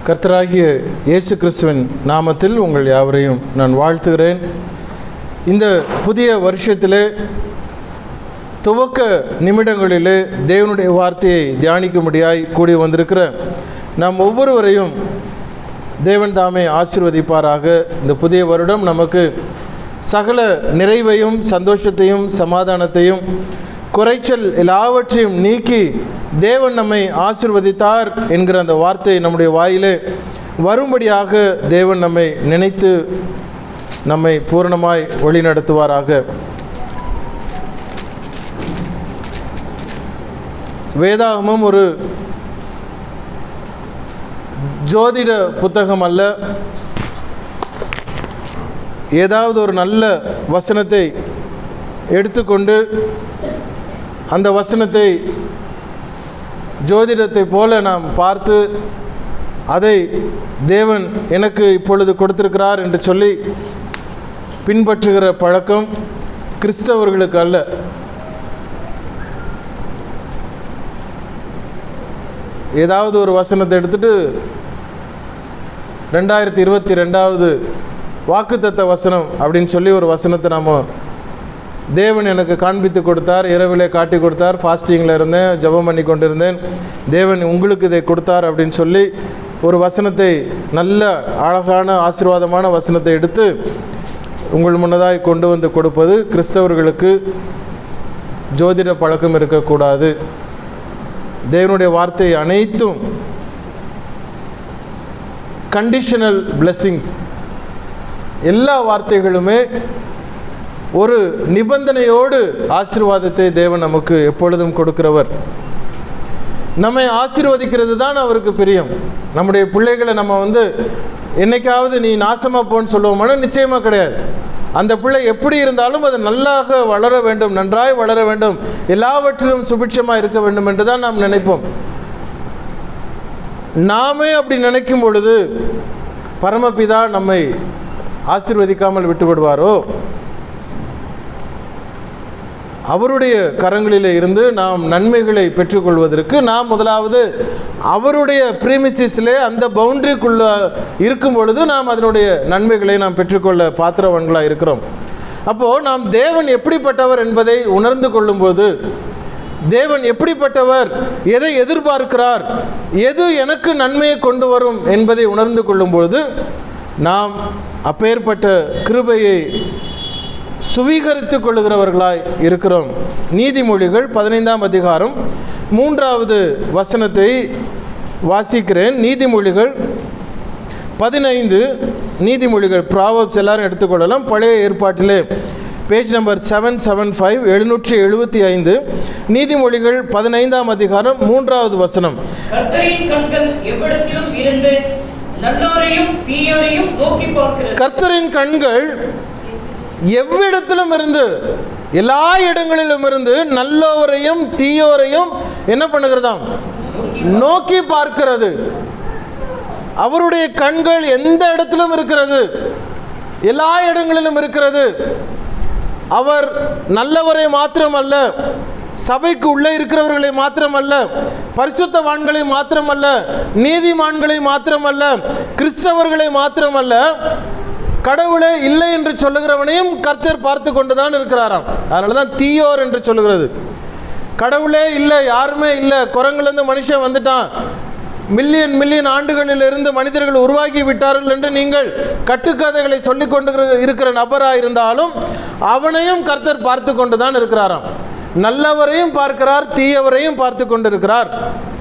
கர்த்தராகிய இயேசு கிறிஸ்துவின் நாமத்தில் உங்கள் யாவரையும் நான் வாழ்த்துகிறேன் இந்த புதிய வருஷத்திலே துவக்க நிமிடங்களிலே தேவனுடைய வார்த்தையை தியானிக்கும்படியாய் கூடி வந்திருக்கிற நாம் ஒவ்வொருவரையும் தேவன் தாமே ஆசீர்வதிப்பாராக இந்த புதிய வருடம் நமக்கு சகல நிறைவையும் சந்தோஷத்தையும் சமாதானத்தையும் குறைச்சல் எல்லாவற்றையும் நீக்கி தேவன் நம்மை ஆசீர்வதித்தார் என்கிற அந்த வார்த்தை நம்முடைய வாயிலே வரும்படியாக தேவன் நம்மை நினைத்து நம்மை பூரணமாய் வழிநடத்துவாராக வேதாகமம் ஒரு ஜோதிட புத்தகம் அல்ல ஏதாவது ஒரு நல்ல வசனத்தை எடுத்துக்கொண்டு அந்த வசனத்தை ஜோதிடத்தை போல நாம் பார்த்து அதை தேவன் எனக்கு இப்பொழுது கொடுத்திருக்கிறார் என்று சொல்லி பின்பற்றுகிற பழக்கம் கிறிஸ்தவர்களுக்கு அல்ல ஏதாவது ஒரு வசனத்தை எடுத்துட்டு ரெண்டாயிரத்தி இருபத்தி ரெண்டாவது வாக்குத்தத்த வசனம் அப்படின்னு சொல்லி ஒரு வசனத்தை நாம் தேவன் எனக்கு காண்பித்து கொடுத்தார் இரவிலே காட்டி கொடுத்தார் ஃபாஸ்டிங்கில் இருந்தேன் ஜெபம் பண்ணி கொண்டிருந்தேன் தேவன் உங்களுக்கு இதை கொடுத்தார் அப்படின்னு சொல்லி ஒரு வசனத்தை நல்ல அழகான ஆசீர்வாதமான வசனத்தை எடுத்து உங்கள் முன்னதாய் கொண்டு வந்து கொடுப்பது கிறிஸ்தவர்களுக்கு ஜோதிட பழக்கம் இருக்கக்கூடாது தேவனுடைய வார்த்தை அனைத்தும் கண்டிஷனல் பிளெஸ்ஸிங்ஸ் எல்லா வார்த்தைகளுமே ஒரு நிபந்தனையோடு ஆசீர்வாதத்தை தேவன் நமக்கு எப்பொழுதும் கொடுக்கிறவர் நம்மை ஆசீர்வதிக்கிறது தான் அவருக்கு பிரியம் நம்முடைய பிள்ளைகளை நம்ம வந்து என்னைக்காவது நீ நாசமாக போன்னு சொல்லுவோமான நிச்சயமாக கிடையாது அந்த பிள்ளை எப்படி இருந்தாலும் அது நல்லாக வளர வேண்டும் நன்றாய் வளர வேண்டும் எல்லாவற்றிலும் சுபிட்சமாக இருக்க வேண்டும் என்று தான் நாம் நினைப்போம் நாமே அப்படி நினைக்கும் பொழுது பரமபிதா நம்மை ஆசீர்வதிக்காமல் விட்டு விடுவாரோ அவருடைய கரங்களில் இருந்து நாம் நன்மைகளை பெற்றுக்கொள்வதற்கு நாம் முதலாவது அவருடைய ப்ரீமிசிஸிலே அந்த பவுண்டரிக்குள்ள இருக்கும் பொழுது நாம் அதனுடைய நன்மைகளை நாம் பெற்றுக்கொள்ள பாத்திரவன்களாக இருக்கிறோம் அப்போது நாம் தேவன் எப்படிப்பட்டவர் என்பதை உணர்ந்து கொள்ளும்போது தேவன் எப்படிப்பட்டவர் எதை எதிர்பார்க்கிறார் எது எனக்கு நன்மையை கொண்டு வரும் என்பதை உணர்ந்து கொள்ளும்பொழுது நாம் அப்பேற்பட்ட கிருபையை சுவீகரித்து கொள்ளுகிறவர்களாய் இருக்கிறோம் நீதிமொழிகள் பதினைந்தாம் அதிகாரம் மூன்றாவது வசனத்தை வாசிக்கிறேன் நீதிமொழிகள் பதினைந்து நீதிமொழிகள் ப்ராவப்ஸ் எல்லாரும் எடுத்துக்கொள்ளலாம் பழைய ஏற்பாட்டிலே page number seven seven five எழுநூற்றி எழுபத்தி ஐந்து நீதிமொழிகள் பதினைந்தாம் அதிகாரம் மூன்றாவது வசனம் கர்த்தரின் கண்கள் எவ்விடத்திலும் இருந்து நல்லோரையும் தீயோரையும் நோக்கி பார்க்கிறது கர்த்தரின் கண்கள் எவ்விடத்திலும் இருந்து எல்லா இடங்களிலும் இருந்து நல்லோரையும் தீயோரையும் என்ன பண்ணுகிறதாம் நோக்கி பார்க்கிறது அவருடைய கண்கள் எந்த இடத்திலும் இருக்கிறது எல்லா இடங்களிலும் இருக்கிறது அவர் நல்லவரை மாத்திரமல்ல சபைக்கு உள்ளே இருக்கிறவர்களை மாத்திரமல்ல பரிசுத்தவான்களை மாத்திரமல்ல நீதிமான்களை மாத்திரமல்ல கிறிஸ்தவர்களை மாத்திரமல்ல கடவுளே இல்லை என்று சொல்லுகிறவனையும் கர்த்தர் பார்த்து கொண்டு தான் இருக்கிறாராம் அதனால தான் தீயோர் என்று சொல்லுகிறது கடவுளே இல்லை யாருமே இல்லை குரங்குலேருந்து மனுஷன் வந்துட்டான் மில்லியன் மில்லியன் ஆண்டுகளில் இருந்து மனிதர்கள் உருவாக்கி விட்டார்கள் என்று நீங்கள் கட்டுக்கதைகளை சொல்லிக் கொண்டு இருக்கிற நபராக இருந்தாலும் அவனையும் கர்த்தர் பார்த்து கொண்டு தான் இருக்கிறாராம் நல்லவரையும் பார்க்கிறார் தீயவரையும் பார்த்து கொண்டிருக்கிறார்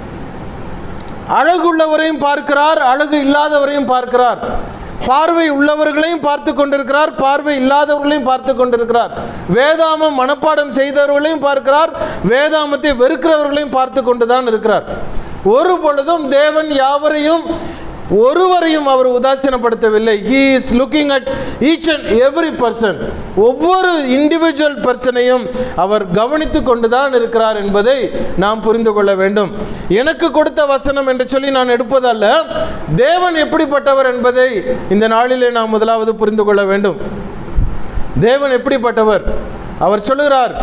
அழகுள்ளவரையும் பார்க்கிறார் அழகு இல்லாதவரையும் பார்க்கிறார் பார்வை உள்ளவர்களையும் பார்த்து கொண்டிருக்கிறார் பார்வை இல்லாதவர்களையும் பார்த்து கொண்டிருக்கிறார் வேதாமம் மனப்பாடம் செய்தவர்களையும் பார்க்கிறார் வேதாமத்தை வெறுக்கிறவர்களையும் பார்த்து கொண்டு தான் இருக்கிறார் ஒரு பொழுதும் தேவன் யாவரையும் ஒருவரையும் அவர் உதாசீனப்படுத்தவில்லை he is looking at each and every person ஒவ்வொரு இண்டிவிஜுவல் பர்சனையும் அவர் கவனித்து கொண்டு தான் இருக்கிறார் என்பதை நாம் புரிந்து கொள்ள வேண்டும் எனக்கு கொடுத்த வசனம் என்று சொல்லி நான் எடுப்பதல்ல தேவன் எப்படிப்பட்டவர் என்பதை இந்த நாளிலே நாம் முதலாவது புரிந்து கொள்ள வேண்டும் தேவன் எப்படிப்பட்டவர் அவர் சொல்லுகிறார்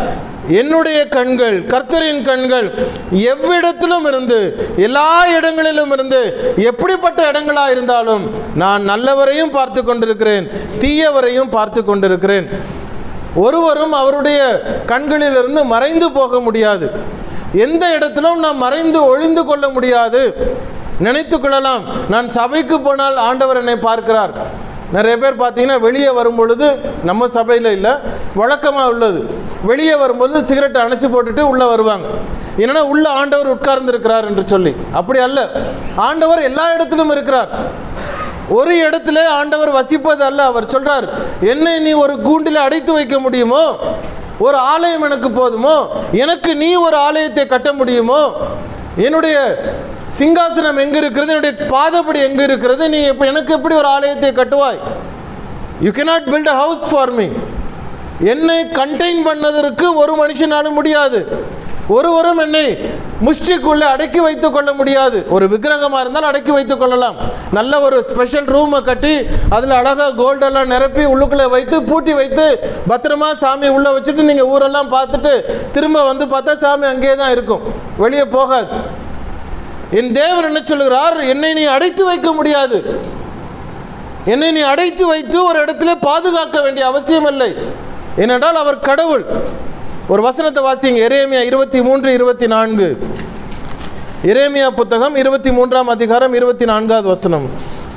என்னுடைய கண்கள் கர்த்தரின் கண்கள் எவ்விடத்திலும் இருந்து எல்லா இடங்களிலும் இருந்து எப்படிப்பட்ட இடங்களாக இருந்தாலும் நான் நல்லவரையும் பார்த்து கொண்டிருக்கிறேன் தீயவரையும் பார்த்து கொண்டிருக்கிறேன் ஒருவரும் அவருடைய கண்களிலிருந்து மறைந்து போக முடியாது எந்த இடத்திலும் நாம் மறைந்து ஒளிந்து கொள்ள முடியாது நினைத்து கொள்ளலாம் நான் சபைக்கு போனால் ஆண்டவர் என்னை பார்க்கிறார் நிறைய பேர் பார்த்தீங்கன்னா வெளியே வரும் பொழுது நம்ம சபையில் இல்லை வழக்கமாக உள்ளது வெளியே வரும்பொழுது சிகரெட்டை அணைச்சி போட்டுட்டு உள்ளே வருவாங்க என்னன்னா உள்ள ஆண்டவர் உட்கார்ந்திருக்கிறார் என்று சொல்லி அப்படி அல்ல ஆண்டவர் எல்லா இடத்திலும் இருக்கிறார் ஒரு இடத்துல ஆண்டவர் வசிப்பது அல்ல அவர் சொல்றார் என்னை நீ ஒரு கூண்டில் அடைத்து வைக்க முடியுமோ ஒரு ஆலயம் எனக்கு போதுமோ எனக்கு நீ ஒரு ஆலயத்தை கட்ட முடியுமோ என்னுடைய சிங்காசனம் எங்க இருக்கிறது என்னுடைய பாதப்படி எங்க இருக்கிறது நீ இப்போ எனக்கு எப்படி ஒரு ஆலயத்தை கட்டுவாய் you cannot build a house for me என்னை கண்டெயின் பண்ணதற்கு ஒரு மனுஷனாலும் முடியாது ஒருவரும் என்னை முஷ்டிக்குள்ளே அடக்கி வைத்துக் கொள்ள முடியாது ஒரு விக்கிரகமாக இருந்தால் அடக்கி வைத்துக் கொள்ளலாம் நல்ல ஒரு ஸ்பெஷல் ரூமை கட்டி அதில் அழகாக கோல்டெல்லாம் நிரப்பி உள்ளுக்குள்ளே வைத்து பூட்டி வைத்து பத்திரமா சாமி உள்ளே வச்சுட்டு நீங்கள் ஊரெல்லாம் பார்த்துட்டு திரும்ப வந்து பார்த்தா சாமி அங்கேயே தான் இருக்கும் வெளியே போகாது என் தேவன் என்ன சொல்கிறார் என்னை நீ அடைத்து வைக்க முடியாது என்னை நீ அடைத்து வைத்து ஒரு இடத்துல பாதுகாக்க வேண்டிய அவசியம் இல்லை ஏனென்றால் அவர் கடவுள் ஒரு வசனத்தை வாசிங்க எரேமியா இருபத்தி மூன்று இருபத்தி நான்கு எரேமியா புத்தகம் இருபத்தி மூன்றாம் அதிகாரம் இருபத்தி நான்காவது வசனம்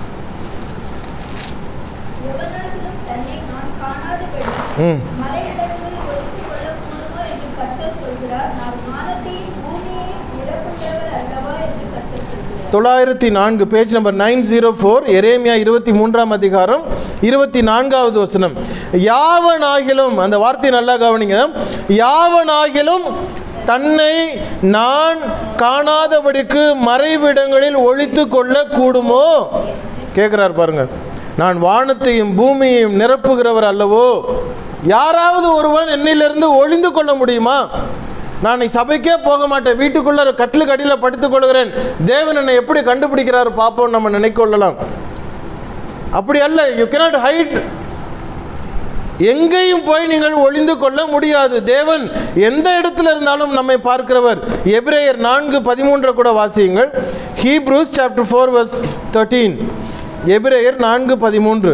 எவனாகிலும் தன்னை நான் காணாதபடி ம் மலையிடத்தில் ஒதுக்கிக் கொள்ளக்கூடுமோ என்று கர்த்தர் சொல்கிறார். நான் வானத்தையும் பூமியையும் நிரப்புகிறவர் அல்லவா என்று கர்த்தர் சொல்கிறார். தொள்ளாயிரத்தி நான்கு page number nine zero four எரேமியா இருபத்தி மூன்றாம் அதிகாரம் இருபத்தி நான்காவது வசனம் யாவனாகிலும் அந்த வார்த்தையை நல்லா கவனிங்க யாவனாகிலும் தன்னை நான் காணாதபடிக்கு மறைவிடங்களில் ஒழித்து கொள்ள கூடுமோ கேட்குறார் பாருங்க நான் வானத்தையும் பூமியையும் நிரப்புகிறவர் அல்லவோ யாராவது ஒருவன் என்னிலிருந்து ஒளிந்து கொள்ள முடியுமா நான் நீ சபைக்கே போக மாட்டேன் வீட்டுக்குள்ள கட்டிலுக்கு அடியில் படுத்துக் கொள்கிறேன் தேவன் என்னை எப்படி கண்டுபிடிக்கிறார் பார்ப்போம் நம்ம நினைக்கொள்ளலாம் அப்படி அல்ல யூ cannot ஹைட் எங்கேயும் போய் நீங்கள் ஒளிந்து கொள்ள முடியாது தேவன் எந்த இடத்துல இருந்தாலும் நம்மை பார்க்கிறவர் எபிரேயர் நான்கு பதிமூன்றை கூட வாசியுங்கள் Hebrews chapter four verse thirteen எபிரேயர் நான்கு பதிமூன்று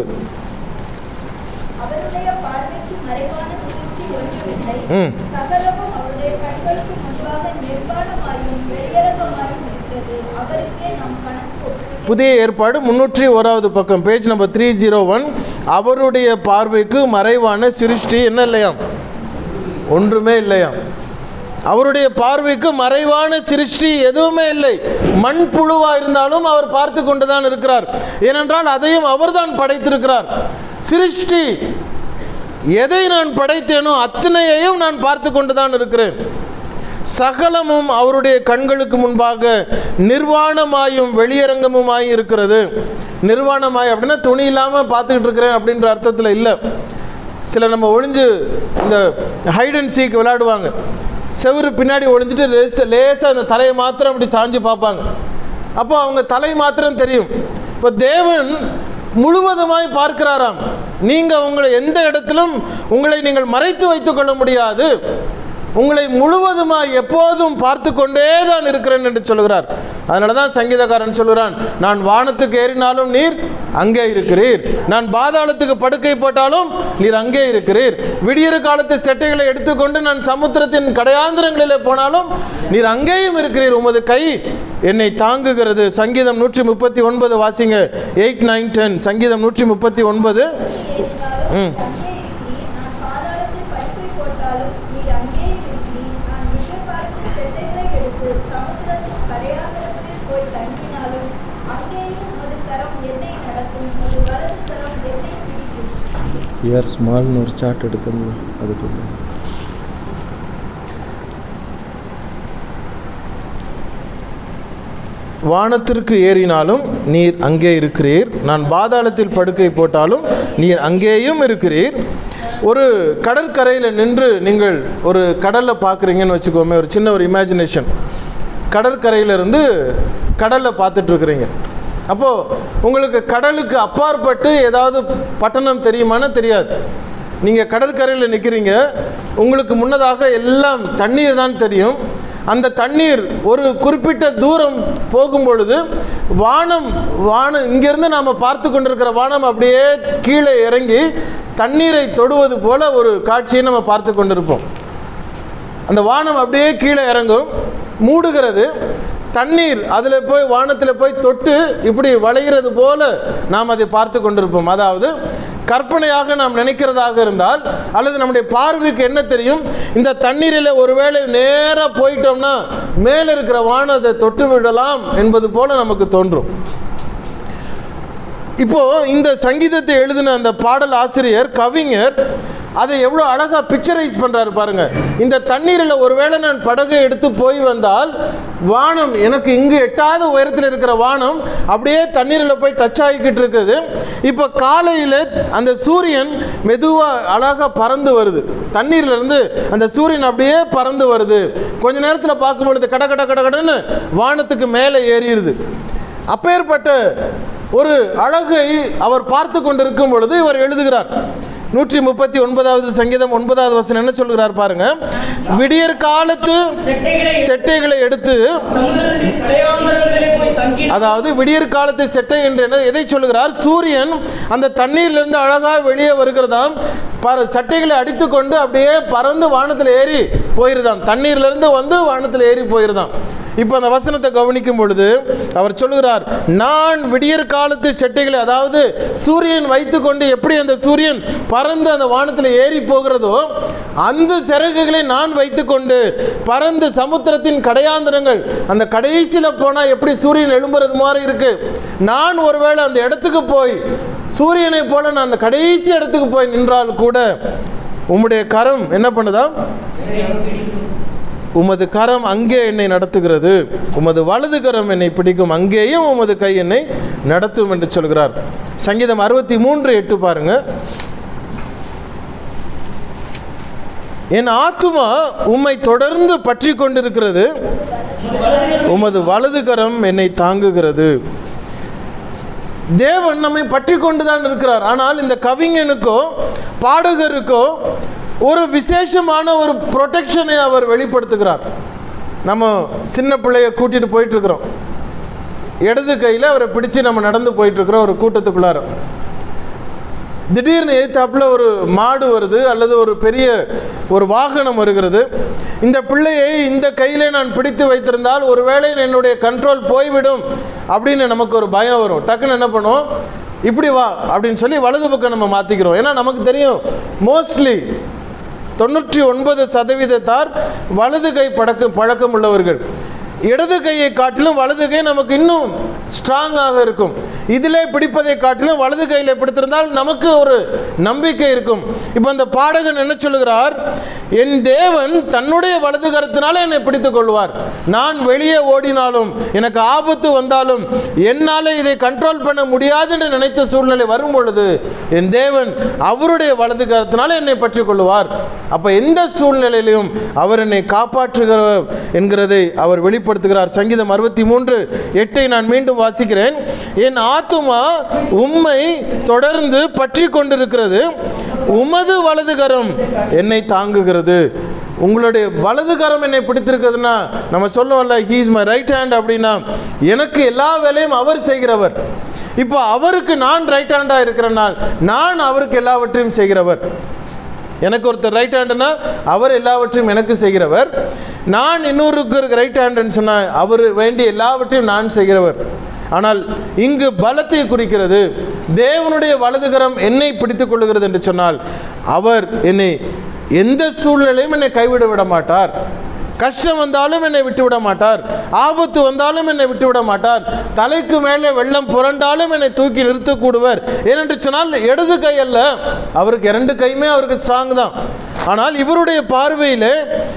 அவருடைய பார்வைக்கு மறைவான சிருஷ்டி ஒன்றுமில்லை. ம். சகலமும் அவருடைய கண்களுக்கு முன்பாக நிர்வாணமாயும் வெளியரங்கமாயும் இருக்கிறது. அவருக்கே நாம் கணக்கு ஒப்புவிக்க புதிய ஏற்பாடு முன்னூற்றி ஓராவது பக்கம் page number three zero one அவருடைய பார்வைக்கு மறைவான சிருஷ்டி என்ன இல்லையாம் ஒன்றுமே இல்லையாம் அவருடைய பார்வைக்கு மறைவான சிருஷ்டி எதுவுமே இல்லை மண் புழுவா இருந்தாலும் அவர் பார்த்து கொண்டு தான் இருக்கிறார் ஏனென்றால் அதையும் அவர்தான் படைத்திருக்கிறார் சிருஷ்டி எதை நான் படைத்தேனோ அத்தனையையும் நான் பார்த்து கொண்டு தான் இருக்கிறேன் சகலமும் அவருடைய கண்களுக்கு முன்பாக நிர்வாணமாயும் வெளியரங்கமுமாய் இருக்கிறது நிர்வாணமாய் அப்படின்னா துணி இல்லாமல் பார்த்துக்கிட்டு இருக்கிறேன் அப்படின்ற அர்த்தத்தில் இல்லை சில நம்ம ஒளிஞ்சு இந்த ஹைட் அண்ட் சீக் விளையாடுவாங்க செவுரு பின்னாடி ஒளிஞ்சிட்டு லேச லேசாக அந்த தலையை மாத்திரம் அப்படி சாஞ்சு பார்ப்பாங்க அப்போ அவங்க தலை மாத்திரம் தெரியும் இப்போ தேவன் முழுவதுமாய் பார்க்கிறாராம் நீங்கள் உங்களை எந்த இடத்திலும் உங்களை நீங்கள் மறைத்து வைத்துக் கொள்ள முடியாது உங்களை முழுவதுமாய் எப்போதும் பார்த்து கொண்டே தான் இருக்கிறேன் என்று சொல்கிறார் அதனால தான் சங்கீதக்காரன் சொல்கிறான் நான் வானத்துக்கு ஏறினாலும் நீர் அங்கே இருக்கிறீர் நான் பாதாளத்துக்கு படுக்கை போட்டாலும் நீர் அங்கே இருக்கிறீர் விடியறு காலத்து செட்டைகளை எடுத்துக்கொண்டு நான் சமுத்திரத்தின் கடையாந்திரங்களிலே போனாலும் நீர் அங்கேயும் இருக்கிறீர் உமது கை என்னை தாங்குகிறது சங்கீதம் நூற்றி முப்பத்தி ஒன்பது வாசிங்க எயிட் நைன் டென் சங்கீதம் நூற்றி முப்பத்தி ஒன்பது ம். ஏறினாலும் அங்கே இருக்கிறீர். நான் பாதாளத்தில் படுக்கை போட்டாலும் நீர் அங்கே இருக்கிறீர். நான் மிக காலத்து செட்டைகளை எடுத்து சமுத்திரத்தின் கரையாந்திரத்தில் போய் தங்கினாலும் அங்கேயும் உமது கரம் என்னை நடத்தும் உமது வலது கரம் என்னை பிடிக்கும் ஏஆர் ஸ்மால்னு ஒரு சார்ட் எடுக்கணும் அதுக்குள்ள வானத்திற்கு ஏறினாலும் நீர் அங்கே இருக்கிறீர் நான் பாதாளத்தில் படுக்கை போட்டாலும் நீர் அங்கேயும் இருக்கிறீர் ஒரு கடற்கரையில் நின்று நீங்கள் ஒரு கடலை பார்க்குறீங்கன்னு வச்சுக்கோமே ஒரு சின்ன ஒரு இமேஜினேஷன் கடற்கரையிலிருந்து கடலை பார்த்துட்டு இருக்கிறீங்க அப்போது உங்களுக்கு கடலுக்கு அப்பாற்பட்டு ஏதாவது பட்டணம் தெரியுமானா தெரியாது நீங்கள் கடற்கரையில் நிற்கிறீங்க உங்களுக்கு முன்னதாக எல்லாம் தண்ணீர் தான் தெரியும் அந்த தண்ணீர் ஒரு குறிப்பிட்ட தூரம் போகும் பொழுது வானம் வானம் இங்கேருந்து நாம் பார்த்து கொண்டிருக்கிற வானம் அப்படியே கீழே இறங்கி தண்ணீரை தொடுவது போல ஒரு காட்சியை நம்ம பார்த்து கொண்டிருப்போம் அந்த வானம் அப்படியே கீழே இறங்கும் மூடுகிறது தண்ணீர் அதில் போய் வானத்தில் போய் தொட்டு இப்படி வளைகிறது போல நாம் அதை பார்த்து கொண்டிருப்போம் அதாவது கற்பனையாக நாம் நினைக்கிறதாக இருந்தால் அல்லது நம்முடைய பார்வைக்கு என்ன தெரியும் இந்த தண்ணீரில் ஒருவேளை நேராக போயிட்டோம்னா மேலே இருக்கிற வானத்தை தொட்டு விடலாம் என்பது போல நமக்கு தோன்றும் இப்போ இந்த சங்கீதத்தை எழுதின அந்த பாடல் ஆசிரியர் கவிஞர் அதை எவ்வளோ அழகாக பிக்சரைஸ் பண்ணுறாரு பாருங்க இந்த தண்ணீரில் ஒருவேளை நான் படகை எடுத்து போய் வந்தால் வானம் எனக்கு இங்கு எட்டாத உயரத்தில் இருக்கிற வானம் அப்படியே தண்ணீரில் போய் டச் ஆகிக்கிட்டு இருக்குது இப்போ காலையில் அந்த சூரியன் மெதுவாக அழகாக பறந்து வருது தண்ணீர்ல இருந்து அந்த சூரியன் அப்படியே பறந்து வருது கொஞ்ச நேரத்தில் பார்க்கும் பொழுது கட கட கட கடன்னு வானத்துக்கு மேலே ஏறிடுது அப்பேற்பட்ட ஒரு அழகை அவர் பார்த்து கொண்டிருக்கும் பொழுது இவர் எழுதுகிறார் நூற்றி முப்பத்தி ஒன்பதாவது சங்கீதம் ஒன்பதாவது வசனம் என்ன சொல்கிறார் பாருங்க விடியற் காலத்து செட்டைகளை செட்டைகளை எடுத்து சமுதிரத்தின் கரையாந்தரங்களிலே போய் தங்கி அதாவது விடியற் காலத்து செட்டை என்று என்ன எதை சொல்லுகிறார் சூரியன் அந்த தண்ணீரிலிருந்து அழகாக வெளியே வருகிறதாம் பர சட்டைகளை அடித்து கொண்டு அப்படியே பறந்து வானத்தில் ஏறி போயிருதாம் தண்ணீர்லேருந்து வந்து வானத்தில் ஏறி போயிருதாம் இப்போ அந்த வசனத்தை கவனிக்கும் பொழுது அவர் சொல்லுகிறார் நான் விடியற் காலத்து செட்டைகளை அதாவது சூரியன் வைத்துக்கொண்டு எப்படி அந்த சூரியன் பறந்து அந்த வானத்தில் ஏறி போகிறதோ அந்த சிறகுகளை நான் வைத்துக்கொண்டு பறந்து சமுத்திரத்தின் கடையாந்திரங்கள் அந்த கடைசியில் போனால் எப்படி சூரியன் எழும்புறது மாதிரி இருக்கு நான் ஒருவேளை அந்த இடத்துக்கு போய் சூரியனை போல நான் அந்த கடைசி இடத்துக்கு போய் நின்றால் கூட உம்முடைய கரம் என்ன பண்ணுதா உமது கரம் அங்கே என்னை நடத்துகிறது உமது வலது கரம் என்னை பிடிக்கும் அங்கேயும் உமது கை என்னை நடத்தும் என்று சொல்கிறார் சங்கீதம் அறுபத்தி மூன்று எட்டு பாருங்க என் ஆத்துமா உம்மை தொடர்ந்து பற்றி கொண்டிருக்கிறது உமது வலது கரம் என்னை தாங்குகிறது தேவன் நம்மை பற்றி கொண்டுதான் இருக்கிறார் ஆனால் இந்த கவிஞனுக்கோ பாடகருக்கோ ஒரு விசேஷமான ஒரு ப்ரொடெக்ஷனை அவர் வெளிப்படுத்துகிறார் நம்ம சின்ன பிள்ளைய கூட்டிட்டு போயிட்டு இருக்கிறோம் இடது கையில் அவரை பிடிச்சு நம்ம நடந்து போயிட்டு இருக்கிறோம் ஒரு கூட்டத்துக்குள்ளார திடீர்னு எதிர்த்தாப்புல ஒரு மாடு வருது அல்லது ஒரு பெரிய ஒரு வாகனம் வருகிறது இந்த பிள்ளையை இந்த கையிலே நான் பிடித்து வைத்திருந்தால் ஒருவேளை என்னுடைய கண்ட்ரோல் போய்விடும் அப்படின்னு நமக்கு ஒரு பயம் வரும் டக்குன்னு என்ன பண்ணுவோம் இப்படி வா அப்படின்னு சொல்லி வலது பக்கம் நம்ம மாற்றிக்கிறோம் ஏன்னா நமக்கு தெரியும் மோஸ்ட்லி தொண்ணூற்றி ஒன்பது சதவீதத்தார் வலது கை பழக்க பழக்கம் உள்ளவர்கள் இடது கையை காட்டிலும் வலது கை நமக்கு இன்னும் ஸ்ட்ராங்காக இருக்கும் இதிலே பிடிப்பதை காட்டிலும் வலது கையில் பிடித்திருந்தால் நமக்கு ஒரு நம்பிக்கை இருக்கும் இப்போ அந்த பாடகன் என்ன சொல்லுகிறார் என் தேவன் தன்னுடைய வலது கரத்தினால என்னை பிடித்துக் கொள்வார் நான் வெளியே ஓடினாலும் எனக்கு ஆபத்து வந்தாலும் என்னால் இதை கண்ட்ரோல் பண்ண முடியாது என்று நினைத்த சூழ்நிலை வரும் பொழுது என் தேவன் அவருடைய வலது கரத்தினால என்னை பற்றிக் கொள்வார் அப்போ எந்த சூழ்நிலையிலும் அவர் என்னை காப்பாற்றுகிறவர் என்கிறதை அவர் வெளிப்படுத்துகிறார் சங்கீதம் அறுபத்தி மூன்று எட்டை நான் மீண்டும் வாசிக்கிறேன் என் ஆத்துமா உம்மை தொடர்ந்து பற்றி கொண்டிருக்கிறது உமது வலது கரம் என்னை தாங்குகிறது உங்களுடைய வலது கரம் என்னை பிடித்திருக்கிறதுனா நம்ம சொல்லுவோம்ல he is my right hand அப்படின்னா எனக்கு எல்லா வேலையும் அவர் செய்கிறவர் இப்போ அவருக்கு நான் ரைட் ஹேண்டாக இருக்கிறனால் நான் அவருக்கு எல்லாவற்றையும் செய்கிறவர் எனக்கு ஒருத்தர் ரைட் ஹேண்டுனா அவர் எல்லாவற்றையும் எனக்கு செய்கிறவர் நான் இன்னொருக்கு ரைட் ஹேண்டுன்னு சொன்னால் அவர் வேண்டிய எல்லாவற்றையும் நான் செய்கிறவர் ஆனால் இங்கு பலத்தை குறிக்கிறது தேவனுடைய வலதுகரம் என்னை பிடித்துக் கொள்ளுகிறது என்று சொன்னால் அவர் என்னை எந்த சூழ்நிலையும் என்னை கைவிட விட மாட்டார் கஷ்டம் வந்தாலும் என்னை விட்டு விட மாட்டார் ஆபத்து வந்தாலும் என்னை விட்டு விட மாட்டார் தலைக்கு மேலே வெள்ளம் புரண்டாலும் என்னை தூக்கி நிறுத்தக்கூடுவர் ஏனென்று சொன்னால் இடது கை அல்ல அவருக்கு இரண்டு கையுமே அவருக்கு ஸ்ட்ராங் தான் ஆனால் இவருடைய பார்வையில்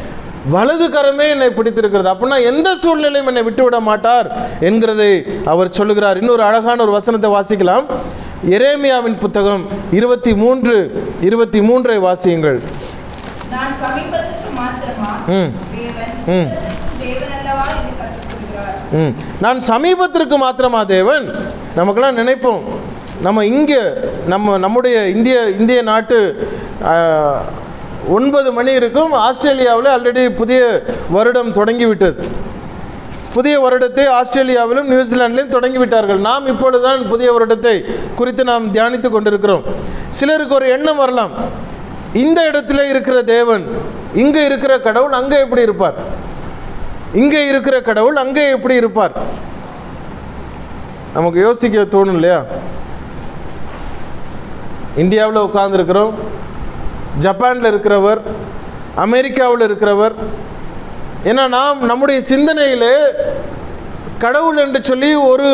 வலது கரமே என்னை பிடித்திருக்கிறது அப்படின்னா எந்த சூழ்நிலையும் என்னை விட்டு விட மாட்டார் என்கிறதை அவர் சொல்லுகிறார் இன்னொரு அழகான ஒரு வசனத்தை வாசிக்கலாம் எரேமியாவின் புத்தகம் இருபத்தி மூன்று இருபத்தி மூன்றை வாசியுங்கள் நான் சமீபத்துக்கு மாத்திரமா ம் தேவன் ம். தேவன் அல்லவா என்று கற்றுக் கொள்கிறார் ம் நான் சமீபத்திற்கு மாத்திரமா தேவன் நமக்கெல்லாம் நினைப்போம் நம்ம இங்கே நம்ம நம்முடைய இந்திய இந்திய நாட்டு ஆஹ், ஒன்பது மணி இருக்கும் ஆஸ்திரேலியாவில் ஆல்ரெடி புதிய வருடம் தொடங்கிவிட்டது புதிய வருடத்தை ஆஸ்திரேலியாவிலும் நியூசிலாந்திலும் தொடங்கிவிட்டார்கள் நாம் இப்பொழுதுதான் புதிய வருடத்தை குறித்து நாம் தியானித்து கொண்டிருக்கிறோம் சிலருக்கு ஒரு எண்ணம் வரலாம் இந்த இடத்துல இருக்கிற தேவன் இங்கே இருக்கிற கடவுள் அங்கே எப்படி இருப்பார் இங்கே இருக்கிற கடவுள் அங்கே எப்படி இருப்பார் நமக்கு யோசிக்க தோணும் இல்லையா இந்தியாவில் உட்கார்ந்துருக்கிறோம் ஜப்பானில் இருக்கிறவர் அமெரிக்காவில் இருக்கிறவர் ஏன்னா நாம் நம்முடைய சிந்தனையிலே கடவுள் என்று சொல்லி ஒரு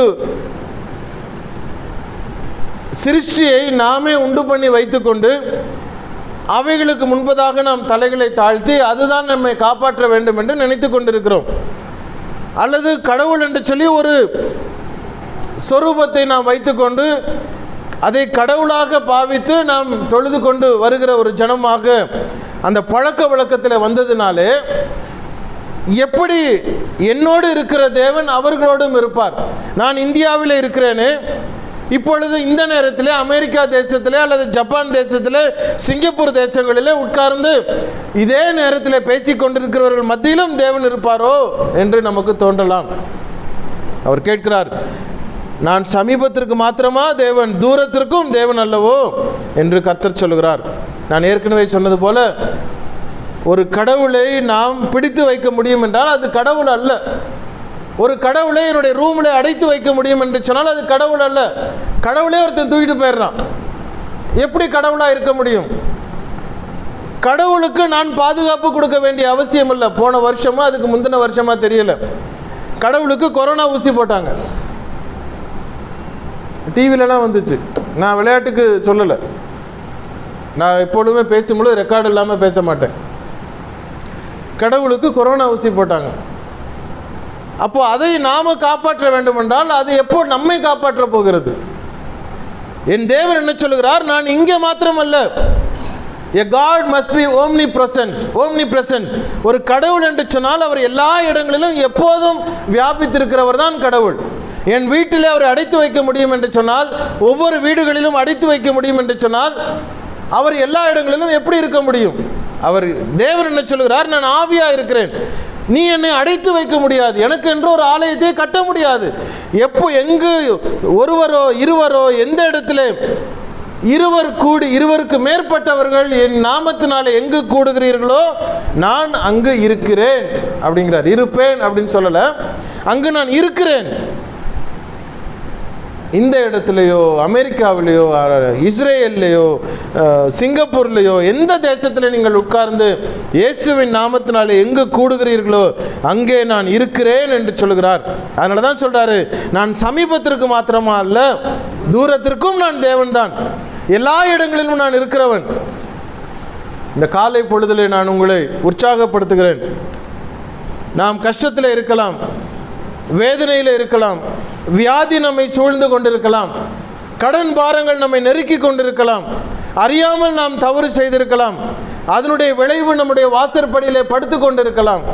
சிருஷ்டியை நாமே உண்டு பண்ணி வைத்துக்கொண்டு அவைகளுக்கு முன்பதாக நாம் தலைகளை தாழ்த்தி அதுதான் நம்மை காப்பாற்ற வேண்டும் என்று நினைத்து கொண்டிருக்கிறோம் அல்லது கடவுள் என்று சொல்லி ஒரு சொரூபத்தை நாம் வைத்துக்கொண்டு அதை கடவுளாக பாவித்து நாம் தொழுது கொண்டு வருகிற ஒரு ஜனமாக அந்த பழக்க வழக்கத்தில் வந்ததினாலே எப்படி என்னோடு இருக்கிற தேவன் அவர்களோடும் இருப்பார் நான் இந்தியாவில் இருக்கிறேனே இப்பொழுது இந்த நேரத்தில் அமெரிக்கா தேசத்திலே அல்லது ஜப்பான் தேசத்திலே சிங்கப்பூர் தேசங்களிலே உட்கார்ந்து இதே நேரத்தில் பேசிக் கொண்டிருக்கிறவர்கள் மத்தியிலும் தேவன் இருப்பாரோ என்று நமக்கு தோன்றலாம் அவர் கேட்கிறார் நான் சமீபத்திற்கு மாத்திரமா தேவன் தூரத்திற்கும் தேவன் அல்லவோ என்று கர்த்தர் சொல்கிறார் நான் ஏற்கனவே சொன்னது போல ஒரு கடவுளை நாம் பிடித்து வைக்க முடியும் என்றால் அது கடவுள் அல்ல ஒரு கடவுளை என்னுடைய ரூமில் அடைத்து வைக்க முடியும் என்று சொன்னால் அது கடவுள் அல்ல கடவுளே ஒருத்தன் தூக்கிட்டு போயிடுறான் எப்படி கடவுளாக இருக்க முடியும் கடவுளுக்கு நான் பாதுகாப்பு கொடுக்க வேண்டிய அவசியம் இல்லை போன வருஷமா அதுக்கு முந்தின வருஷமா தெரியல கடவுளுக்கு கொரோனா ஊசி போட்டாங்க டிவிலலாம் வந்துச்சு நான் விளையாட்டுக்கு சொல்லலை நான் எப்பொழுதுமே பேசும்பொழுது ரெக்கார்டு இல்லாமல் பேச மாட்டேன் கடவுளுக்கு கொரோனா ஊசி போட்டாங்க அப்போ அதை நாம காப்பாற்ற வேண்டும் என்றால் அது எப்போ நம்மை காப்பாற்ற போகிறது என் தேவன் என்ன சொல்லுகிறார் நான் இங்கே மாத்திரமல்ல a God must be omnipresent omnipresent ஒரு கடவுள் என்று சொன்னால் அவர் எல்லா இடங்களிலும் எப்போதும் வியாபித்திருக்கிறவர் தான் கடவுள் என் வீட்டிலே அவரை அடைத்து வைக்க முடியும் என்று சொன்னால் ஒவ்வொரு வீடுகளிலும் அடைத்து வைக்க முடியும் என்று சொன்னால் அவர் எல்லா இடங்களிலும் எப்படி இருக்க முடியும் அவர் தேவன் என்ன சொல்கிறார் நான் ஆவியா இருக்கிறேன் நீ என்னை அடைத்து வைக்க முடியாது எனக்கு என்று ஒரு ஆலயத்தை கட்ட முடியாது எப்போ எங்கு ஒருவரோ இருவரோ எந்த இடத்துல இருவர் கூடி இருவருக்கு மேற்பட்டவர்கள் என் நாமத்தினால எங்கு கூடுகிறீர்களோ நான் அங்கு இருக்கிறேன் அப்படிங்கிறார் இருப்பேன் அப்படின்னு சொல்லலை அங்கு நான் இருக்கிறேன் இந்த இடத்துலையோ அமெரிக்காவிலேயோ அஹ், இஸ்ரேல்லையோ அஹ், சிங்கப்பூர்லேயோ எந்த தேசத்தில் நீங்கள் உட்கார்ந்து இயேசுவின் நாமத்தினாலே எங்கு கூடுகிறீர்களோ அங்கே நான் இருக்கிறேன் என்று சொல்கிறார் அதனால தான் சொல்கிறாரு நான் சமீபத்திற்கு மாத்திரமா அல்ல தூரத்திற்கும் நான் தேவன்தான் எல்லா இடங்களிலும் நான் இருக்கிறவன் இந்த காலை பொழுதிலே நான் உங்களை உற்சாகப்படுத்துகிறேன் நாம் கஷ்டத்தில் இருக்கலாம் வேதனையில் இருக்கலாம் வியாதி நம்மை சூழ்ந்து கொண்டிருக்கலாம் கடன் பாரங்கள் நம்மை நெருக்கி கொண்டிருக்கலாம் அறியாமல் நாம் தவறு செய்திருக்கலாம் அதனுடைய விளைவு நம்முடைய வாசற்படியிலே படுத்து கொண்டிருக்கலாம்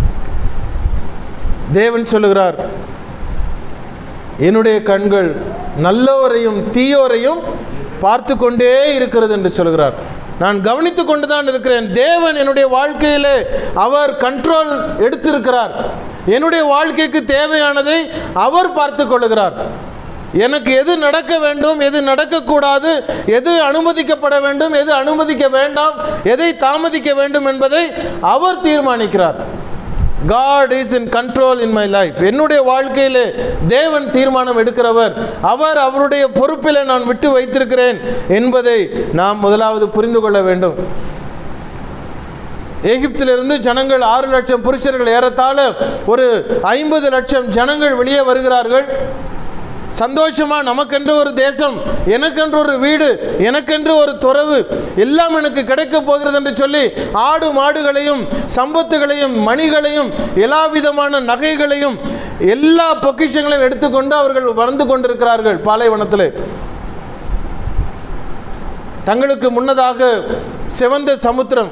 தேவன் சொல்லுகிறார் என்னுடைய கண்கள் நல்லோரையும் தீயோரையும் பார்த்து கொண்டே இருக்கிறது என்று சொல்கிறார் நான் கவனித்து கொண்டு தான் இருக்கிறேன் தேவன் என்னுடைய வாழ்க்கையிலே அவர் கண்ட்ரோல் எடுத்திருக்கிறார் என்னுடைய வாழ்க்கைக்கு தேவையானதை அவர் பார்த்து கொள்ளுகிறார் எனக்கு எது நடக்க வேண்டும் எது நடக்கக்கூடாது எது அனுமதிக்கப்பட வேண்டும் எது அனுமதிக்க வேண்டாம் எதை தாமதிக்க வேண்டும் என்பதை அவர் தீர்மானிக்கிறார் God is in control in my life என்னுடைய வாழ்க்கையிலே தேவன் தீர்மானம் எடுக்கிறவர் அவர் அவருடைய பொறுப்பில் நான் விட்டு வைத்திருக்கிறேன் என்பதை நாம் முதலாவது புரிந்து கொள்ள வேண்டும் எகிப்திலிருந்து ஜனங்கள் ஆறு லட்சம் புருஷர்கள் ஏறத்தாழ ஒரு ஐம்பது லட்சம் ஜனங்கள் வெளியே வருகிறார்கள் சந்தோஷமா நமக்கென்று ஒரு தேசம் எனக்கென்று ஒரு வீடு எனக்கென்று ஒரு துறவு எல்லாம் எனக்கு கிடைக்க போகிறது என்று சொல்லி ஆடு மாடுகளையும் சம்பத்துகளையும் மணிகளையும் எல்லா விதமான நகைகளையும் எல்லா பொக்கிஷங்களையும் எடுத்துக்கொண்டு அவர்கள் வந்து கொண்டிருக்கிறார்கள் பாலைவனத்தில் தங்களுக்கு முன்னதாக சிவந்த சமுத்திரம்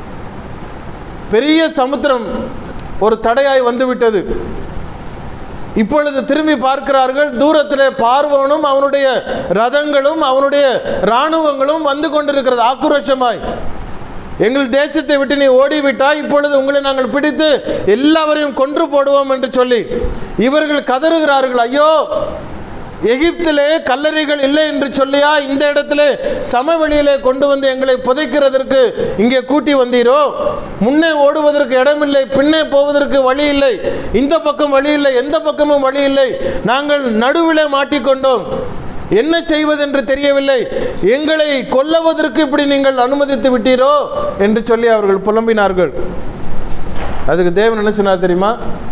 பெரிய சமுத்திரம் ஒரு தடையாய் வந்துவிட்டது இப்பொழுது திரும்பி பார்க்கிறார்கள் தூரத்திலே பார்வோனும் அவனுடைய ரதங்களும் அவனுடைய இராணுவங்களும் வந்து கொண்டிருக்கிறது ஆக்ரோஷமாய் எங்கள் தேசத்தை விட்டு நீ ஓடிவிட்டாய் இப்பொழுது உங்களை நாங்கள் பிடித்து எல்லாவரையும் கொன்று போடுவோம் என்று சொல்லி இவர்கள் கதறுகிறார்கள் ஐயோ எகிப்திலே கல்லறைகள் இல்லை என்று சொல்லியா இந்த இடத்திலே சமவெளியிலே கொண்டு வந்து எங்களை புதைக்கிறதற்கு இங்கே கூட்டி வந்தீரோ முன்னே ஓடுவதற்கு இடமில்லை பின்னே போவதற்கு வழி இல்லை இந்த பக்கம் வழி இல்லை எந்த பக்கமும் வழி இல்லை நாங்கள் நடுவிலே மாட்டிக்கொண்டோம் என்ன செய்வதென்று தெரியவில்லை எங்களை கொல்லவதற்கு இப்படி நீங்கள் அனுமதித்து விட்டீரோ என்று சொல்லி அவர்கள் புலம்பினார்கள் அதுக்கு தேவன் என்ன சொன்னார் தெரியுமா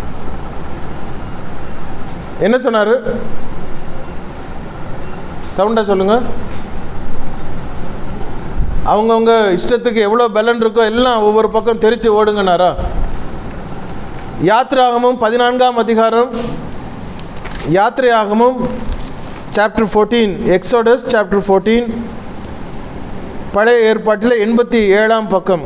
என்ன சொன்னார் சவுண்டாக சொல்லுங்க அவங்கவுங்க இஷ்டத்துக்கு எவ்வளோ பலன் இருக்கோ எல்லாம் ஒவ்வொரு பக்கம் தெரிச்சு ஓடுங்கனாரா யாத்ராகமும் பதினான்காம் அதிகாரம் யாத்திரையாகமும் chapter fourteen Exodus chapter fourteen பழைய ஏற்பாட்டில் எண்பத்தி ஏழாம் பக்கம்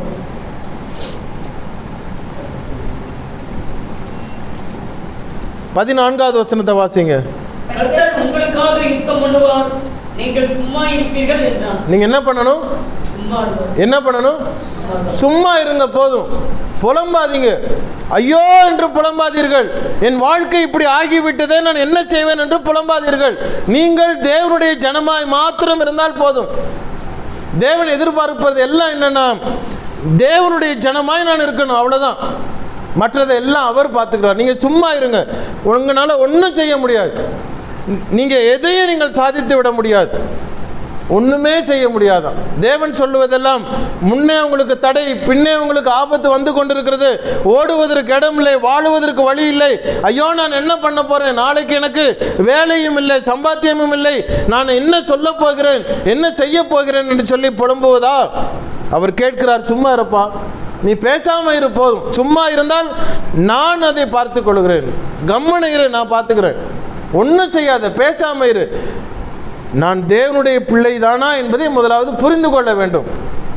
பதினான்காவது வசனத்தை வாசிங்க கர்த்தர் உங்களுக்காக யுத்தம் பண்ணுவார் நீங்கள் சும்மா இருப்பீர்கள் என்றான் நீங்கள் என்ன பண்ணணும் சும்மா இருப்பார். என்ன பண்ணணும் சும்மா இருப்பார். சும்மா இருங்க போதும் புலம்பாதீங்க ஐயோ என்று புலம்பாதீர்கள் என் வாழ்க்கை இப்படி ஆகிவிட்டதே நான் என்ன செய்வேன் என்று புலம்பாதீர்கள் நீங்கள் தேவனுடைய ஜனமாய் மாத்திரம் இருந்தால் போதும் தேவன் எதிர்பார்ப்பது எல்லாம் என்னன்னா தேவனுடைய ஜனமாய் நான் இருக்கணும் அவ்வளோதான் மற்றதை எல்லாம் அவர் பார்த்துக்கிறார் நீங்கள் சும்மா இருங்க உங்களால் ஒன்றும் செய்ய முடியாது நீங்கள் எதையும் நீங்கள் சாதித்து விட முடியாது ஒன்றுமே செய்ய முடியாதான் தேவன் சொல்லுவதெல்லாம் முன்னே உங்களுக்கு தடை பின்னே உங்களுக்கு ஆபத்து வந்து கொண்டிருக்கிறது ஓடுவதற்கு இடம் இல்லை வாழுவதற்கு வழி இல்லை ஐயோ நான் என்ன பண்ண போகிறேன் நாளைக்கு எனக்கு வேலையும் இல்லை சம்பாத்தியமும் இல்லை நான் என்ன சொல்ல போகிறேன் என்ன செய்ய போகிறேன் என்று சொல்லி புலம்புவதா அவர் கேட்கிறார் சும்மா இருப்பா நீ பேசாம இரு போதும் சும்மா இருந்தால் நான் அதை பார்த்து கொள்கிறேன் கம்மன இரு நான் பார்த்துக்கிறேன் ஒன்றும் செய்யாத பேசாம இரு நான் தேவனுடைய பிள்ளை தானா என்பதை முதலாவது புரிந்து கொள்ள வேண்டும்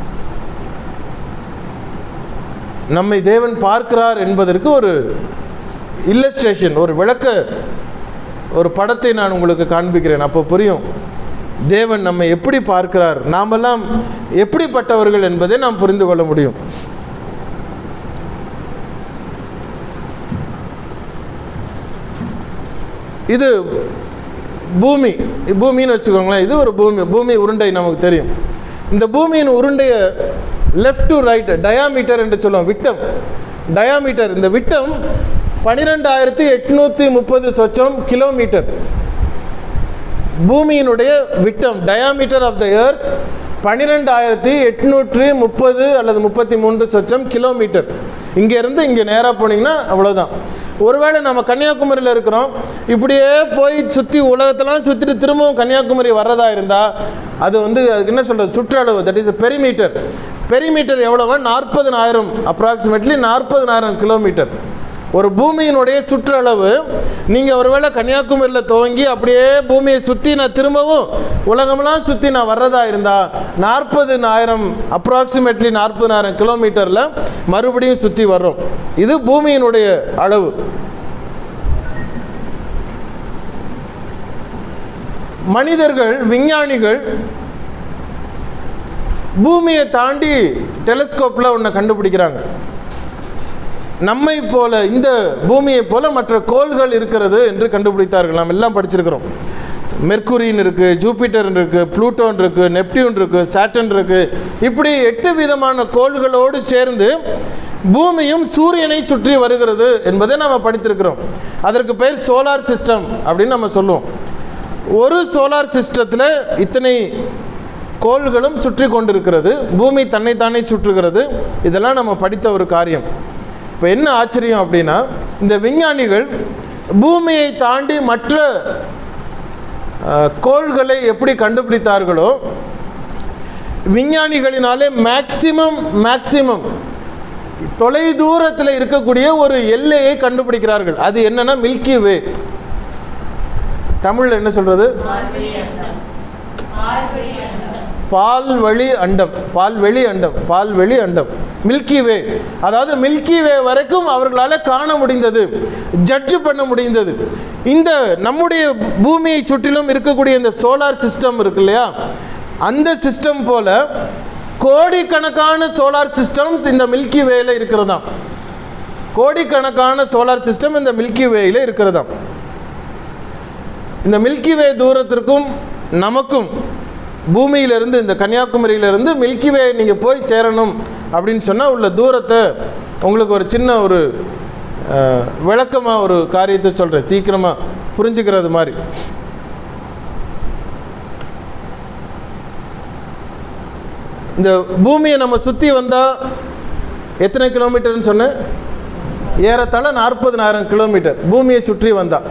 நம்மை தேவன் பார்க்கிறார் என்பதற்கு ஒரு இல்லஸ்ட்ரேஷன் ஒரு விளக்க ஒரு படத்தை நான் உங்களுக்கு காண்பிக்கிறேன் அப்போ புரியும் தேவன் நம்மை எப்படி பார்க்கிறார் நாமெல்லாம் எப்படிப்பட்டவர்கள் என்பதை நாம் புரிந்து கொள்ள முடியும் இது பூமி பூமின்னு வச்சுக்கோங்களேன் இது ஒரு பூமி பூமி உருண்டை நமக்கு தெரியும் இந்த பூமியின் உருண்டைய லெஃப்ட் டு ரைட் டயாமீட்டர் என்று சொல்லுவோம் விட்டம் டயாமீட்டர் இந்த விட்டம் பனிரெண்டாயிரத்தி எட்நூற்றி முப்பது சொச்சம் கிலோமீட்டர் பூமியினுடைய விட்டம் டயாமீட்டர் ஆஃப் த எர்த் பன்னிரெண்டாயிரத்தி எட்நூற்றி முப்பது அல்லது முப்பத்தி மூன்று சொச்சம் கிலோமீட்டர் இங்கேருந்து இங்கே நேராக போனீங்கன்னா அவ்வளோதான் ஒருவேளை நம்ம கன்னியாகுமரியில் இருக்கிறோம் இப்படியே போய் சுற்றி உலகத்தெல்லாம் சுற்றிட்டு திரும்பவும் கன்னியாகுமரி வர்றதா இருந்தால் அது வந்து அதுக்கு என்ன சொல்கிறது சுற்றளவு தட் இஸ் பெரிமீட்டர் பெரிமீட்டர் எவ்வளோவா நாற்பதுனாயிரம் அப்ராக்சிமேட்லி நாற்பதுனாயிரம் கிலோமீட்டர் ஒரு பூமியினுடைய சுற்றளவு நீங்கள் ஒருவேளை கன்னியாகுமரியில் துவங்கி அப்படியே பூமியை சுற்றி நான் திரும்பவும் உலகமெல்லாம் சுற்றி நான் வர்றதா இருந்தால் நாற்பதுனாயிரம் அப்ராக்சிமேட்லி நாற்பதுனாயிரம் கிலோமீட்டரில் மறுபடியும் சுற்றி வர்றோம் இது பூமியினுடைய அளவு மனிதர்கள் விஞ்ஞானிகள் பூமியை தாண்டி டெலிஸ்கோப்பில் ஒன்று கண்டுபிடிக்கிறாங்க நம்மை போல இந்த பூமியை போல மற்ற கோள்கள் இருக்கிறது என்று கண்டுபிடித்தார்கள் நாம் எல்லாம் படிச்சிருக்கிறோம் மெர்க்குரின் இருக்குது ஜூபிட்டர் இருக்குது ப்ளூட்டோன் இருக்குது நெப்டியூன் இருக்குது சாட்டன் இருக்குது இப்படி எட்டு விதமான கோள்களோடு சேர்ந்து பூமியும் சூரியனை சுற்றி வருகிறது என்பதை நாம் படித்திருக்கிறோம் அதற்கு பெயர் சோலார் சிஸ்டம் அப்படின்னு நம்ம சொல்லுவோம் ஒரு சோலார் சிஸ்டத்தில் இத்தனை கோள்களும் சுற்றி கொண்டிருக்கிறது பூமி தன்னைத்தானே சுற்றுகிறது இதெல்லாம் நம்ம படித்த ஒரு காரியம் இப்போ என்ன ஆச்சரியம் அப்படின்னா இந்த விஞ்ஞானிகள் பூமியை தாண்டி மற்ற அஹ், கோள்களை எப்படி கண்டுபிடித்தார்களோ விஞ்ஞானிகளினாலே மேக்சிமம் மேக்சிமம் தொலை தூரத்தில் இருக்கக்கூடிய ஒரு எல்லையை கண்டுபிடிக்கிறார்கள் அது என்னன்னா மில்கி வே தமிழில் என்ன சொல்கிறது பால்வழி அண்டம் பால்வெளி அண்டம் பால்வெளி அண்டம் மில்கி வே அதாவது மில்கி வே வரைக்கும் அவர்களால் காண முடிந்தது ஜட்ஜ் பண்ண முடிந்தது இந்த நம்முடைய பூமியை சுற்றிலும் இருக்கக்கூடிய இந்த சோலார் சிஸ்டம் இருக்கு இல்லையா அந்த சிஸ்டம் போல கோடிக்கணக்கான சோலார் சிஸ்டம்ஸ் இந்த மில்கி வேல இருக்கிறதாம் கோடிக்கணக்கான சோலார் சிஸ்டம் இந்த மில்கி வேயில் இருக்கிறதாம் இந்த மில்கி வே தூரத்திற்கும் நமக்கும் பூமியிலிருந்து இந்த கன்னியாகுமரியிலிருந்து மில்கி வே நீங்கள் போய் சேரணும் அப்படின்னு சொன்னால் உள்ள தூரத்தை உங்களுக்கு ஒரு சின்ன ஒரு விளக்கமாக ஒரு காரியத்தை சொல்கிறேன் சீக்கிரமாக புரிஞ்சுக்கிறது மாதிரி இந்த பூமியை நம்ம சுற்றி வந்தால் எத்தனை கிலோமீட்டர்னு சொன்னேன் ஏறத்தாழ நாற்பதுனாயிரம் கிலோமீட்டர் பூமியை சுற்றி வந்தால்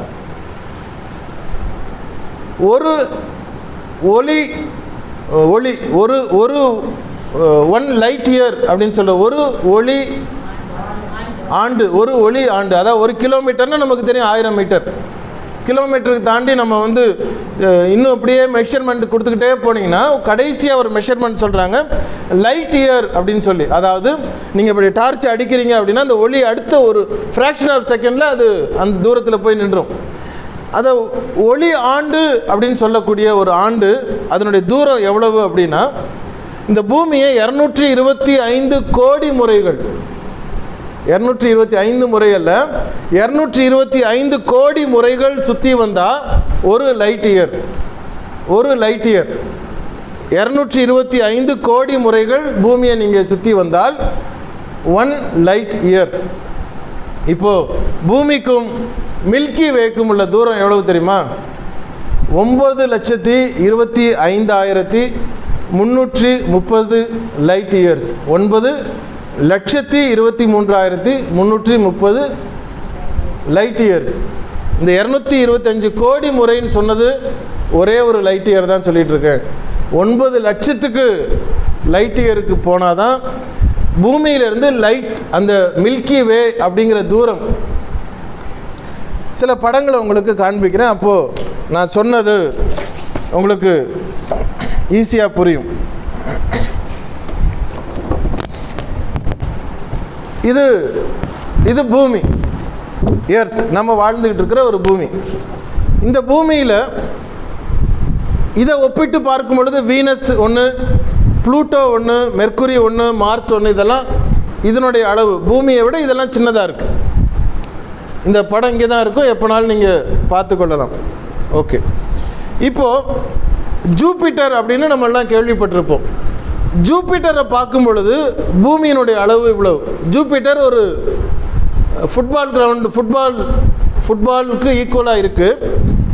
ஒரு ஒளி ஒளி ஒரு ஒரு ஒன் லைட் இயர் அப்படின்னு சொல்ற ஒரு ஒளி ஆண்டு ஒரு ஒளி ஆண்டு அதாவது ஒரு கிலோமீட்டர்னா நமக்கு தெரியும் ஆயிரம் மீட்டர் கிலோமீட்டருக்கு தாண்டி நம்ம வந்து அஹ், இன்னும் அப்படியே மெஷர்மெண்ட் கொடுத்துக்கிட்டே போனீங்கன்னா கடைசியாக ஒரு மெஷர்மெண்ட் சொல்கிறாங்க லைட் இயர் அப்படின்னு சொல்லி அதாவது நீங்கள் இப்படி டார்ச் அடிக்கிறீங்க அப்படின்னா அந்த ஒளி அடுத்த ஒரு ஃப்ராக்ஷன் ஆஃப் செகண்டில் அது அந்த தூரத்தில் போய் நின்றும் அதை ஒளி ஆண்டு அப்படின்னு சொல்லக்கூடிய ஒரு ஆண்டு அதனுடைய தூரம் எவ்வளவு அப்படின்னா இந்த பூமியை இரநூற்றி இருபத்தி ஐந்து கோடி முறைகள் இரநூற்றி இருபத்தி ஐந்து முறை அல்ல இரநூற்றி இருபத்தி ஐந்து கோடி முறைகள் சுற்றி வந்தால் ஒரு லைட் இயர் ஒரு லைட் இயர் இரநூற்றி இருபத்தி ஐந்து கோடி முறைகள் பூமியை நீங்கள் சுற்றி வந்தால் ஒன் லைட் இயர் இப்போ பூமிக்கும் மில்கி வேக்கும் உள்ள தூரம் எவ்வளவு தெரியுமா ஒம்பது லட்சத்தி இருபத்தி ஐந்தாயிரத்தி முந்நூற்றி முப்பது லைட் இயர்ஸ் ஒன்பது லட்சத்தி இருபத்தி மூன்றாயிரத்தி முந்நூற்றி முப்பது லைட் இயர்ஸ் இந்த இரநூத்தி இருபத்தஞ்சு கோடி முறைன்னு சொன்னது ஒரே ஒரு லைட் இயர் தான் சொல்லிட்டு இருக்கேன் ஒன்பது லட்சத்துக்கு லைட் இயருக்கு போனால் தான் பூமியிலிருந்து லைட் அந்த மில்கி வே அப்படிங்கிற தூரம் சில படங்களை உங்களுக்கு காண்பிக்கிறேன் அப்போது நான் சொன்னது உங்களுக்கு ஈஸியாக புரியும் இது இது பூமி எர்த் நம்ம வாழ்ந்துக்கிட்டு இருக்கிற ஒரு பூமி இந்த பூமியில் இதை ஒப்பிட்டு பார்க்கும் பொழுது வீனஸ் ஒன்று ப்ளூட்டோ ஒன்று மெர்க்குரி ஒன்று மார்ஸ் ஒன்று இதெல்லாம் இதனுடைய அளவு பூமியை விட இதெல்லாம் சின்னதாக இருக்குது இந்த படம் இங்கே தான் இருக்கும் எப்போனாலும் நீங்கள் பார்த்துக்கொள்ளலாம் ஓகே இப்போது ஜூபிட்டர் அப்படின்னு நம்ம எல்லாம் கேள்விப்பட்டிருப்போம் ஜூபிட்டரை பார்க்கும் பொழுது பூமியினுடைய அளவு இவ்வளவு ஜூபிட்டர் ஒரு ஃபுட்பால் கிரவுண்டு ஃபுட்பால் ஃபுட்பாலுக்கு ஈக்குவலாக இருக்குது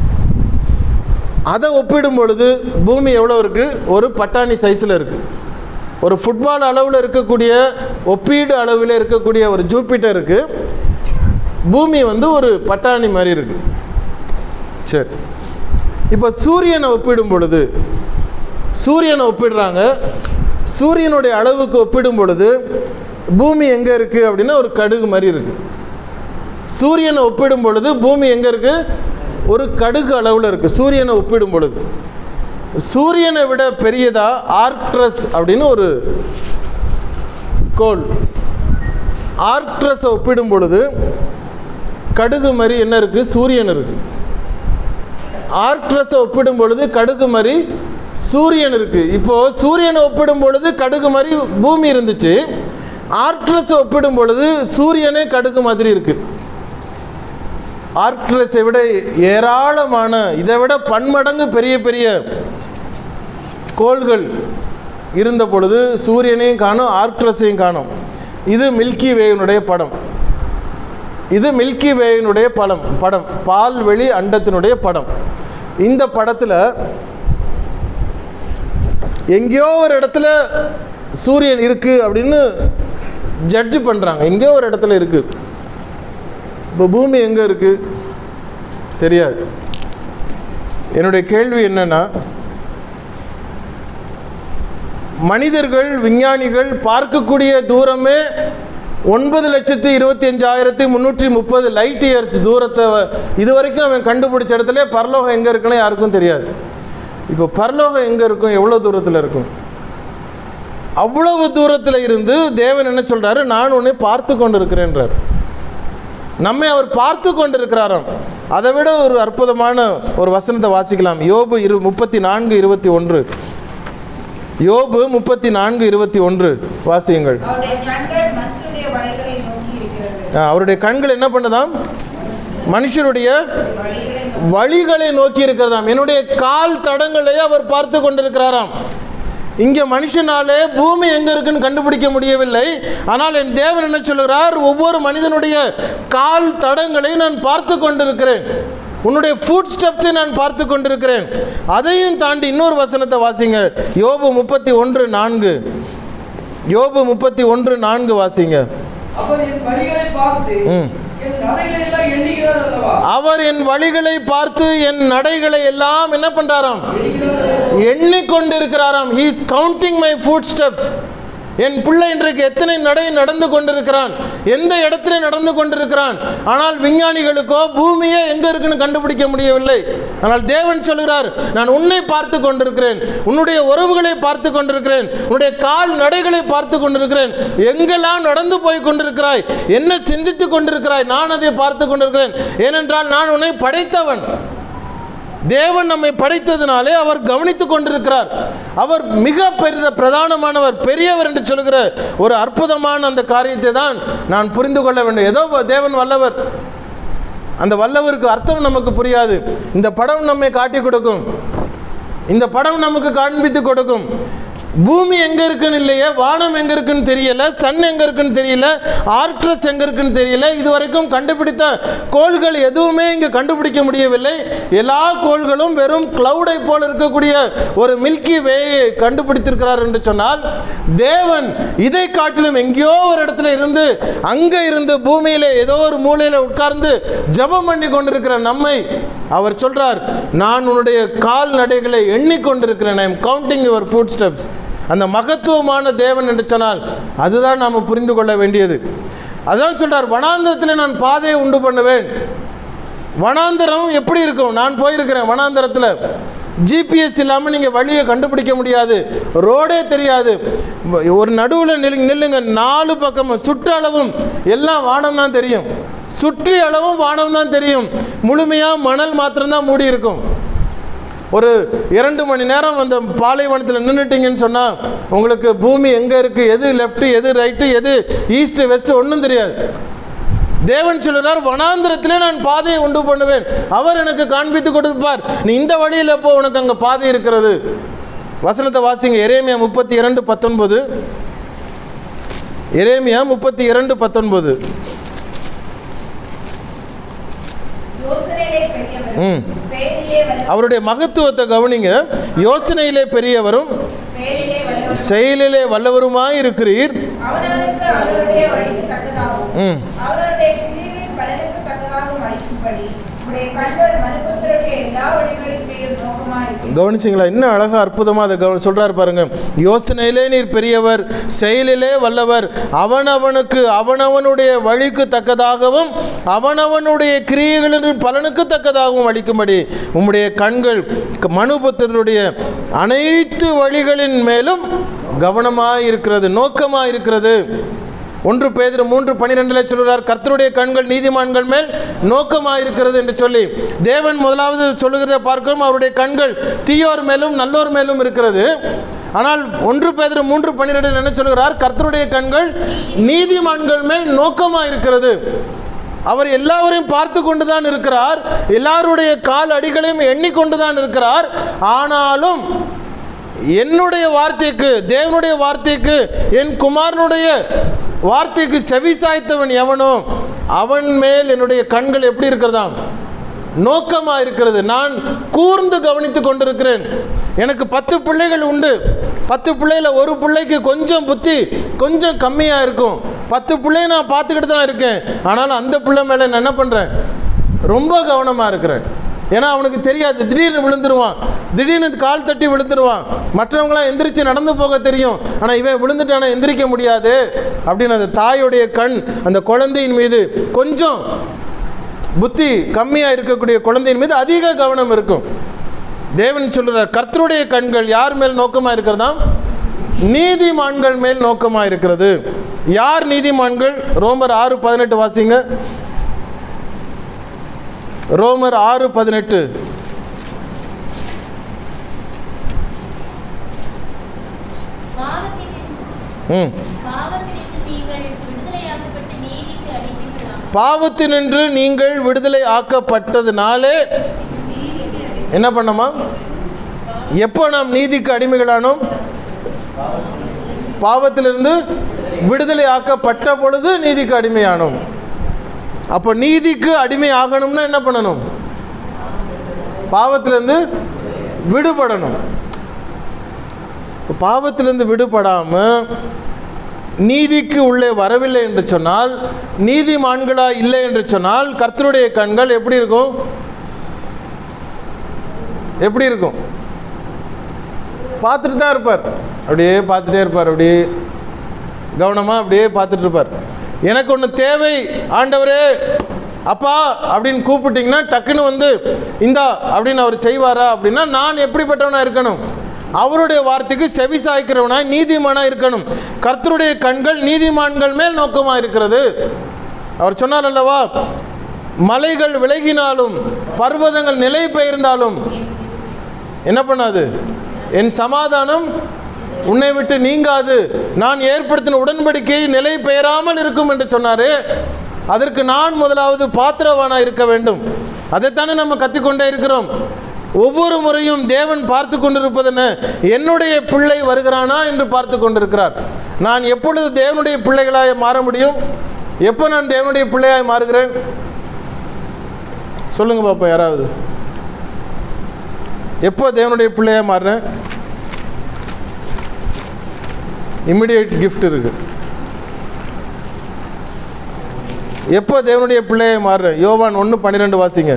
அதை ஒப்பிடும் பொழுது பூமி எவ்வளோ இருக்குது ஒரு பட்டாணி சைஸில் இருக்குது ஒரு ஃபுட்பால் அளவில் இருக்கக்கூடிய ஒப்பீடு அளவில் இருக்கக்கூடிய ஒரு ஜூபிட்டருக்கு பூமி வந்து ஒரு பட்டாணி மாதிரி இருக்குது சரி இப்போ சூரியனை ஒப்பிடும் பொழுது சூரியனை ஒப்பிடுறாங்க சூரியனுடைய அளவுக்கு ஒப்பிடும் பொழுது பூமி எங்கே இருக்குது அப்படின்னா ஒரு கடுகு மாதிரி இருக்குது சூரியனை ஒப்பிடும் பொழுது பூமி எங்கே இருக்குது ஒரு கடுகு அளவில் இருக்குது சூரியனை ஒப்பிடும் பொழுது சூரியனை விட பெரியதா ஆர்க்ட்ரஸ் அப்படின்னு ஒரு கோள் ஆர்க்ட்ரஸை ஒப்பிடும் பொழுது கடுகு மாதிரி என்ன இருக்குது சூரியன் இருக்குது ஆர்க்ட்ரஸை ஒப்பிடும் பொழுது கடுகு மாதிரி சூரியன் இருக்குது இப்போது சூரியனை ஒப்பிடும் பொழுது கடுகு மாதிரி பூமி இருந்துச்சு ஆர்க்ட்ரஸை ஒப்பிடும் பொழுது சூரியனே கடுகு மாதிரி இருக்குது ஆர்க்ட்ரஸை விட ஏராளமான இதை விட பன்மடங்கு பெரிய பெரிய கோள்கள் இருந்த பொழுது சூரியனையும் காணும் ஆர்க்ட்ரஸையும் காணும் இது மில்கி வேயினுடைய படம் இது மில்கி வேயினுடைய படம் படம் பால்வெளி அண்டத்தினுடைய படம் இந்த படத்தில் எங்கேயோ ஒரு இடத்துல சூரியன் இருக்குது அப்படின்னு ஜட்ஜ் பண்ணுறாங்க எங்கேயோ ஒரு இடத்துல இருக்குது இப்போ பூமி எங்கே இருக்குது தெரியாது என்னுடைய கேள்வி என்னன்னா மனிதர்கள் விஞ்ஞானிகள் பார்க்கக்கூடிய தூரமே ஒன்பது லட்சத்தி இருபத்தி அஞ்சாயிரத்தி முந்நூற்றி முப்பது லைட் இயர்ஸ் தூரத்தை வ- இது வரைக்கும் அவன் கண்டுபிடிச்ச இடத்துல பரலோகம் எங்கே இருக்குன்னு யாருக்கும் தெரியாது இப்போ பரலோகம் எங்கே இருக்கும் எவ்வளோ தூரத்தில் இருக்கும் அவ்வளவு தூரத்தில் இருந்து தேவன் என்ன சொல்கிறாரு நான் உன்னை பார்த்து கொண்டு இருக்கிறேன்றார் நம்மை அவர் பார்த்து கொண்டு இருக்கிறாராம் அதை விட ஒரு அற்புதமான ஒரு வசனத்தை வாசிக்கலாம் யோபு இரு முப்பத்தி நான்கு இருபத்தி ஒன்று யோபு முப்பத்தி நான்கு இருபத்தி ஒன்று வாசியுங்கள் அவருடைய கண்கள் மனுஷனுடைய வழிகளை நோக்கி இருக்கிறது ஆ, அவருடைய கண்கள் என்ன பண்ணுதாம் மனுஷருடைய வழிகளை வழிகளை நோக்கி இருக்கிறதாம் என்னுடைய கால் தடங்களை அவர் பார்த்து கொண்டிருக்கிறாராம் இங்கே மனுஷனாலே பூமி எங்க இருக்குன்னு கண்டுபிடிக்க முடியவில்லை ஆனால் என் தேவன் என்ன சொல்கிறார் ஒவ்வொரு மனிதனுடைய கால் தடங்களை நான் பார்த்து கொண்டிருக்கிறேன் உன்னுடைய ஃபுட் ஸ்டெப்ஸை நான் பார்த்து கொண்டிருக்கிறேன் அதையும் தாண்டி இன்னொரு வசனத்தை வாசிங்க யோபு முப்பத்தி ஒன்று நான்கு யோபு முப்பத்தி ஒன்று நான்கு வாசிங்க அவர் என் வழிகளை பார்த்து ம். என் நடைகளை எல்லாம் எண்ணுகிறார் அல்லவா அவர் என் வழிகளை பார்த்து என் நடைகளை எல்லாம் என்ன பண்றாராம் எண்ணிக்கொண்டிருக்கிறாராம் he is counting my footsteps என் பிள்ளை இன்றைக்கு எத்தனை நடை நடந்து கொண்டிருக்கிறான் எந்த இடத்துல நடந்து கொண்டிருக்கிறான் ஆனால் விஞ்ஞானிகளுக்கோ பூமியே எங்க இருக்குன்னு கண்டுபிடிக்க முடியவில்லை ஆனால் தேவன் சொல்கிறார் நான் உன்னை பார்த்து கொண்டிருக்கிறேன் உன்னுடைய உறவுகளை பார்த்து கொண்டிருக்கிறேன் உன்னுடைய கால் நடைகளை பார்த்து கொண்டிருக்கிறேன் எங்கெல்லாம் நடந்து போய் கொண்டிருக்கிறாய் என்ன சிந்தித்து கொண்டிருக்கிறாய் நான் அதை பார்த்து கொண்டிருக்கிறேன் ஏனென்றால் நான் உன்னை படைத்தவன் தேவன் நம்மை படைத்ததினாலே அவர் கவனித்துக் கொண்டிருக்கிறார் அவர் மிக பெரிய பிரதானமானவர் பெரியவர் என்று சொல்கிற ஒரு அற்புதமான அந்த காரியத்தை தான் நான் புரிந்து கொள்ள வேண்டும் ஏதோ தேவன் வல்லவர் அந்த வல்லவருக்கு அர்த்தம் நமக்கு புரியாது இந்த படம் நம்மை காட்டி கொடுக்கும் இந்த படம் நமக்கு காண்பித்து கொடுக்கும் பூமி எங்க இருக்குன்னு இல்லையே வானம் எங்க இருக்குன்னு தெரியல சன் எங்க இருக்குன்னு தெரியல ஆர்க்ட்ரஸ் எங்க இருக்குன்னு தெரியல இது வரைக்கும் கண்டுபிடித்த கோள்கள் எதுவுமே இங்க கண்டுபிடிக்க முடியவில்லை எல்லா கோள்களும் வெறும் கிளவுடை போல இருக்கக்கூடிய ஒரு மில்கி வேயை கண்டுபிடித்திருக்கிறார் என்று சொன்னால் தேவன் இதை காட்டிலும் எங்கேயோ ஒரு இடத்துல இருந்து அங்க இருந்து பூமியில ஏதோ ஒரு மூலையில உட்கார்ந்து ஜெபம் பண்ணி கொண்டிருக்கிற நம்மை அவர் சொல்றார் நான் உன்னுடைய கால் நடைகளை எண்ணிக்கொண்டிருக்கிறேன் I am counting your footsteps அந்த மகத்துவமான தேவன் என்று சொன்னால் அதுதான் நாம் புரிந்து கொள்ள வேண்டியது அதான் சொல்றார் வனாந்திரத்தில் நான் பாதையை உண்டு பண்ணுவேன் வனாந்தரம் எப்படி இருக்கும் நான் போயிருக்கிறேன் வனாந்தரத்தில் ஜிபிஎஸ் இல்லாமல் நீங்கள் வழியை கண்டுபிடிக்க முடியாது ரோடே தெரியாது ஒரு நடுவில் நில் நில்லுங்க நாலு பக்கமும் சுற்றளவும் எல்லாம் வானம் தான் தெரியும் சுற்றி அளவும் வானம் தான் தெரியும் முழுமையாக மணல் மாத்திரம்தான் மூடி இருக்கும் ஒரு இரண்டு மணி நேரம் அந்த பாலைவனத்தில் நின்றுட்டீங்கன்னு சொன்னால் உங்களுக்கு பூமி எங்கே இருக்குது எது லெஃப்ட்டு எது ரைட்டு எது ஈஸ்ட்டு வெஸ்ட்டு ஒன்றும் தெரியாது தேவன் சொல்லுறார் வனாந்திரத்திலே நான் பாதையை உண்டு பண்ணுவேன் அவர் எனக்கு காண்பித்து கொடுப்பார் நீ இந்த வழியில் போ உனக்கு அங்கே பாதை இருக்கிறது வசனத்தை வாசிங்க எரேமியா முப்பத்தி இரண்டு பத்தொன்பது எரேமியா முப்பத்தி இரண்டு பத்தொன்பது யோசனையிலே பெரியவர் ம். செயலிலே வல்ல அவருடைய மகத்துவத்தை கவனிங்க யோசனையிலே பெரியவரும் செயலிலே வல்லவர் செயலிலே வல்லவருமாய் இருக்கிறீர் அவனவனுக்கு அவருடைய வழிக்கு தக்கதாகும் ம். அவருடைய கிரியின் பலனுக்கு தக்கதாகவும் அளிக்கும்படி உடைய கண்கள் மனுபுத்தருடைய எல்லா வழிகளின் மேலும் நோக்கமாயிருக்கும் கவனிச்சிங்களா இன்னும் அழகா அற்புதமாக அதை கவனி சொல்கிறார் பாருங்க யோசனையிலே நீர் பெரியவர் செயலிலே வல்லவர் அவனவனுக்கு அவனவனுடைய வழிக்கு தக்கதாகவும் அவனவனுடைய கிரியைகளின் பலனுக்கு தக்கதாகவும் அளிக்கும்படி உம்முடைய கண்கள் க- மனுபுத்திரருடைய அனைத்து வழிகளின் மேலும் கவனமாக இருக்கிறது நோக்கமாக இருக்கிறது ஒன்று பேதிரு மூன்று பனிரெண்டில் சொல்கிறார் கர்த்தருடைய கண்கள் நீதிமான்கள் மேல் நோக்கமாக இருக்கிறது என்று சொல்லி தேவன் முதலாவது சொல்லுகிறதை பார்க்கிறோம் அவருடைய கண்கள் தீயோர் மேலும் நல்லோர் மேலும் இருக்கிறது ஆனால் ஒன்று பேதிரு மூன்று பன்னிரெண்டில் என்ன சொல்கிறார் கர்த்தருடைய கண்கள் நீதிமான்கள் மேல் நோக்கமாக இருக்கிறது அவர் எல்லாவரையும் பார்த்து கொண்டு தான் இருக்கிறார் எல்லாருடைய கால் அடிகளையும் எண்ணிக்கொண்டு தான் இருக்கிறார் ஆனாலும் என்னுடைய வார்த்தைக்கு தேவனுடைய வார்த்தைக்கு என் குமாரனுடைய வார்த்தைக்கு செவி சாய்த்தவன் எவனோ அவன் மேல் என்னுடைய கண்கள் எப்படி இருக்கிறதாம் நோக்கமாக இருக்கிறது நான் கூர்ந்து கவனித்து கொண்டிருக்கிறேன் எனக்கு பத்து பிள்ளைகள் உண்டு பத்து பிள்ளையில் ஒரு பிள்ளைக்கு கொஞ்சம் புத்தி கொஞ்சம் கம்மியாக இருக்கும் பத்து பிள்ளைய நான் பார்த்துக்கிட்டு தான் இருக்கேன் ஆனாலும் அந்த பிள்ளை மேலே நான் என்ன பண்ணுறேன் ரொம்ப கவனமாக இருக்கிறேன் ஏன்னா அவனுக்கு தெரியாது திடீர்னு விழுந்துருவான் திடீர்னு கால் தட்டி விழுந்துருவான் மற்றவங்களாம் எந்திரிச்சு நடந்து போக தெரியும் ஆனால் இவன் விழுந்துட்டானா எந்திரிக்க முடியாது அப்படின்னு அந்த தாயுடைய கண் அந்த குழந்தையின் மீது கொஞ்சம் புத்தி கம்மியாக இருக்கக்கூடிய குழந்தையின் மீது அதிக கவனம் இருக்கும் தேவன் சொல்கிறார் கர்த்தருடைய கண்கள் யார் மேல் நோக்கமாக இருக்கிறதாம் நீதிமான்கள் மேல் நோக்கமாக இருக்கிறது யார் நீதிமான்கள் ரோமர் ஆறு பதினெட்டு வாசிங்க ரோமர் ஆறு பதினெட்டு பாவத்தினின்று ம் பாவத்தினின்று நீங்கள் விடுதலையாக்கப்பட்டு நீதிக்கு அடிமைகளாம் பாவத்தினின்று நீங்கள் விடுதலை ஆக்கப்பட்டதுனாலே என்ன பண்ணோமா எப்போ நாம் நீதிக்கு அடிமைகளானோம் பாவத்திலிருந்து விடுதலை ஆக்கப்பட்ட பொழுது நீதிக்கு அடிமையானோம் அப்போ நீதிக்கு அடிமை ஆகணும்னா என்ன பண்ணணும் பாவத்திலிருந்து விடுபடணும் இப்ப பாவத்திலிருந்து விடுபடாமல் நீதிக்கு உள்ளே வரவில்லை என்று சொன்னால் நீதிமான்களா இல்லை என்று சொன்னால் கர்த்தருடைய கண்கள் எப்படி இருக்கும் எப்படி இருக்கும் பார்த்துட்டு தான் இருப்பார் அப்படியே பார்த்துட்டே இருப்பார் அப்படியே கவனமாக அப்படியே பார்த்துட்டு இருப்பார் எனக்கு ஒன்று தேவை ஆண்டவரே அப்பா அப்படின்னு கூப்பிட்டிங்கன்னா டக்குன்னு வந்து இந்தா அப்படின்னு அவர் செய்வாரா அப்படின்னா நான் எப்படிப்பட்டவனாக இருக்கணும் அவருடைய வார்த்தைக்கு செவி சாய்க்கிறவனாய் நீதிமானாக இருக்கணும் கர்த்தருடைய கண்கள் நீதிமான்கள் மேல் நோக்கமாக இருக்கிறது அவர் சொன்னார் அல்லவா மலைகள் விலகினாலும் பர்வதங்கள் நிலை பெயர்ந்தாலும் என்ன பண்ணாது என் சமாதானம் உன்னை விட்டு நீங்காது நான் ஏற்படுத்தின உடன்படிக்கை நிலை பெயராமல் இருக்கும் என்று சொன்னாரே அதற்கு நான் முதலாவது பாத்திரவானா இருக்க வேண்டும் அதைத்தானே நம்ம கத்திக்கொண்டே இருக்கிறோம் ஒவ்வொரு முறையும் தேவன் பார்த்து கொண்டிருப்பது என்ன என்னுடைய பிள்ளை வருகிறானா என்று பார்த்து கொண்டிருக்கிறார் நான் எப்பொழுது தேவனுடைய பிள்ளைகளாய் மாற முடியும் எப்போ நான் தேவனுடைய பிள்ளையாய் மாறுகிறேன் சொல்லுங்க பாப்பா யாராவது எப்போ தேவனுடைய பிள்ளையாக மாறுறேன் இம்மிடியேட் கிஃப்ட் இருக்கு எப்போ தேவனுடைய பிள்ளையை மாறுறேன் யோவான் ஒன்று பன்னிரெண்டு வாசிங்க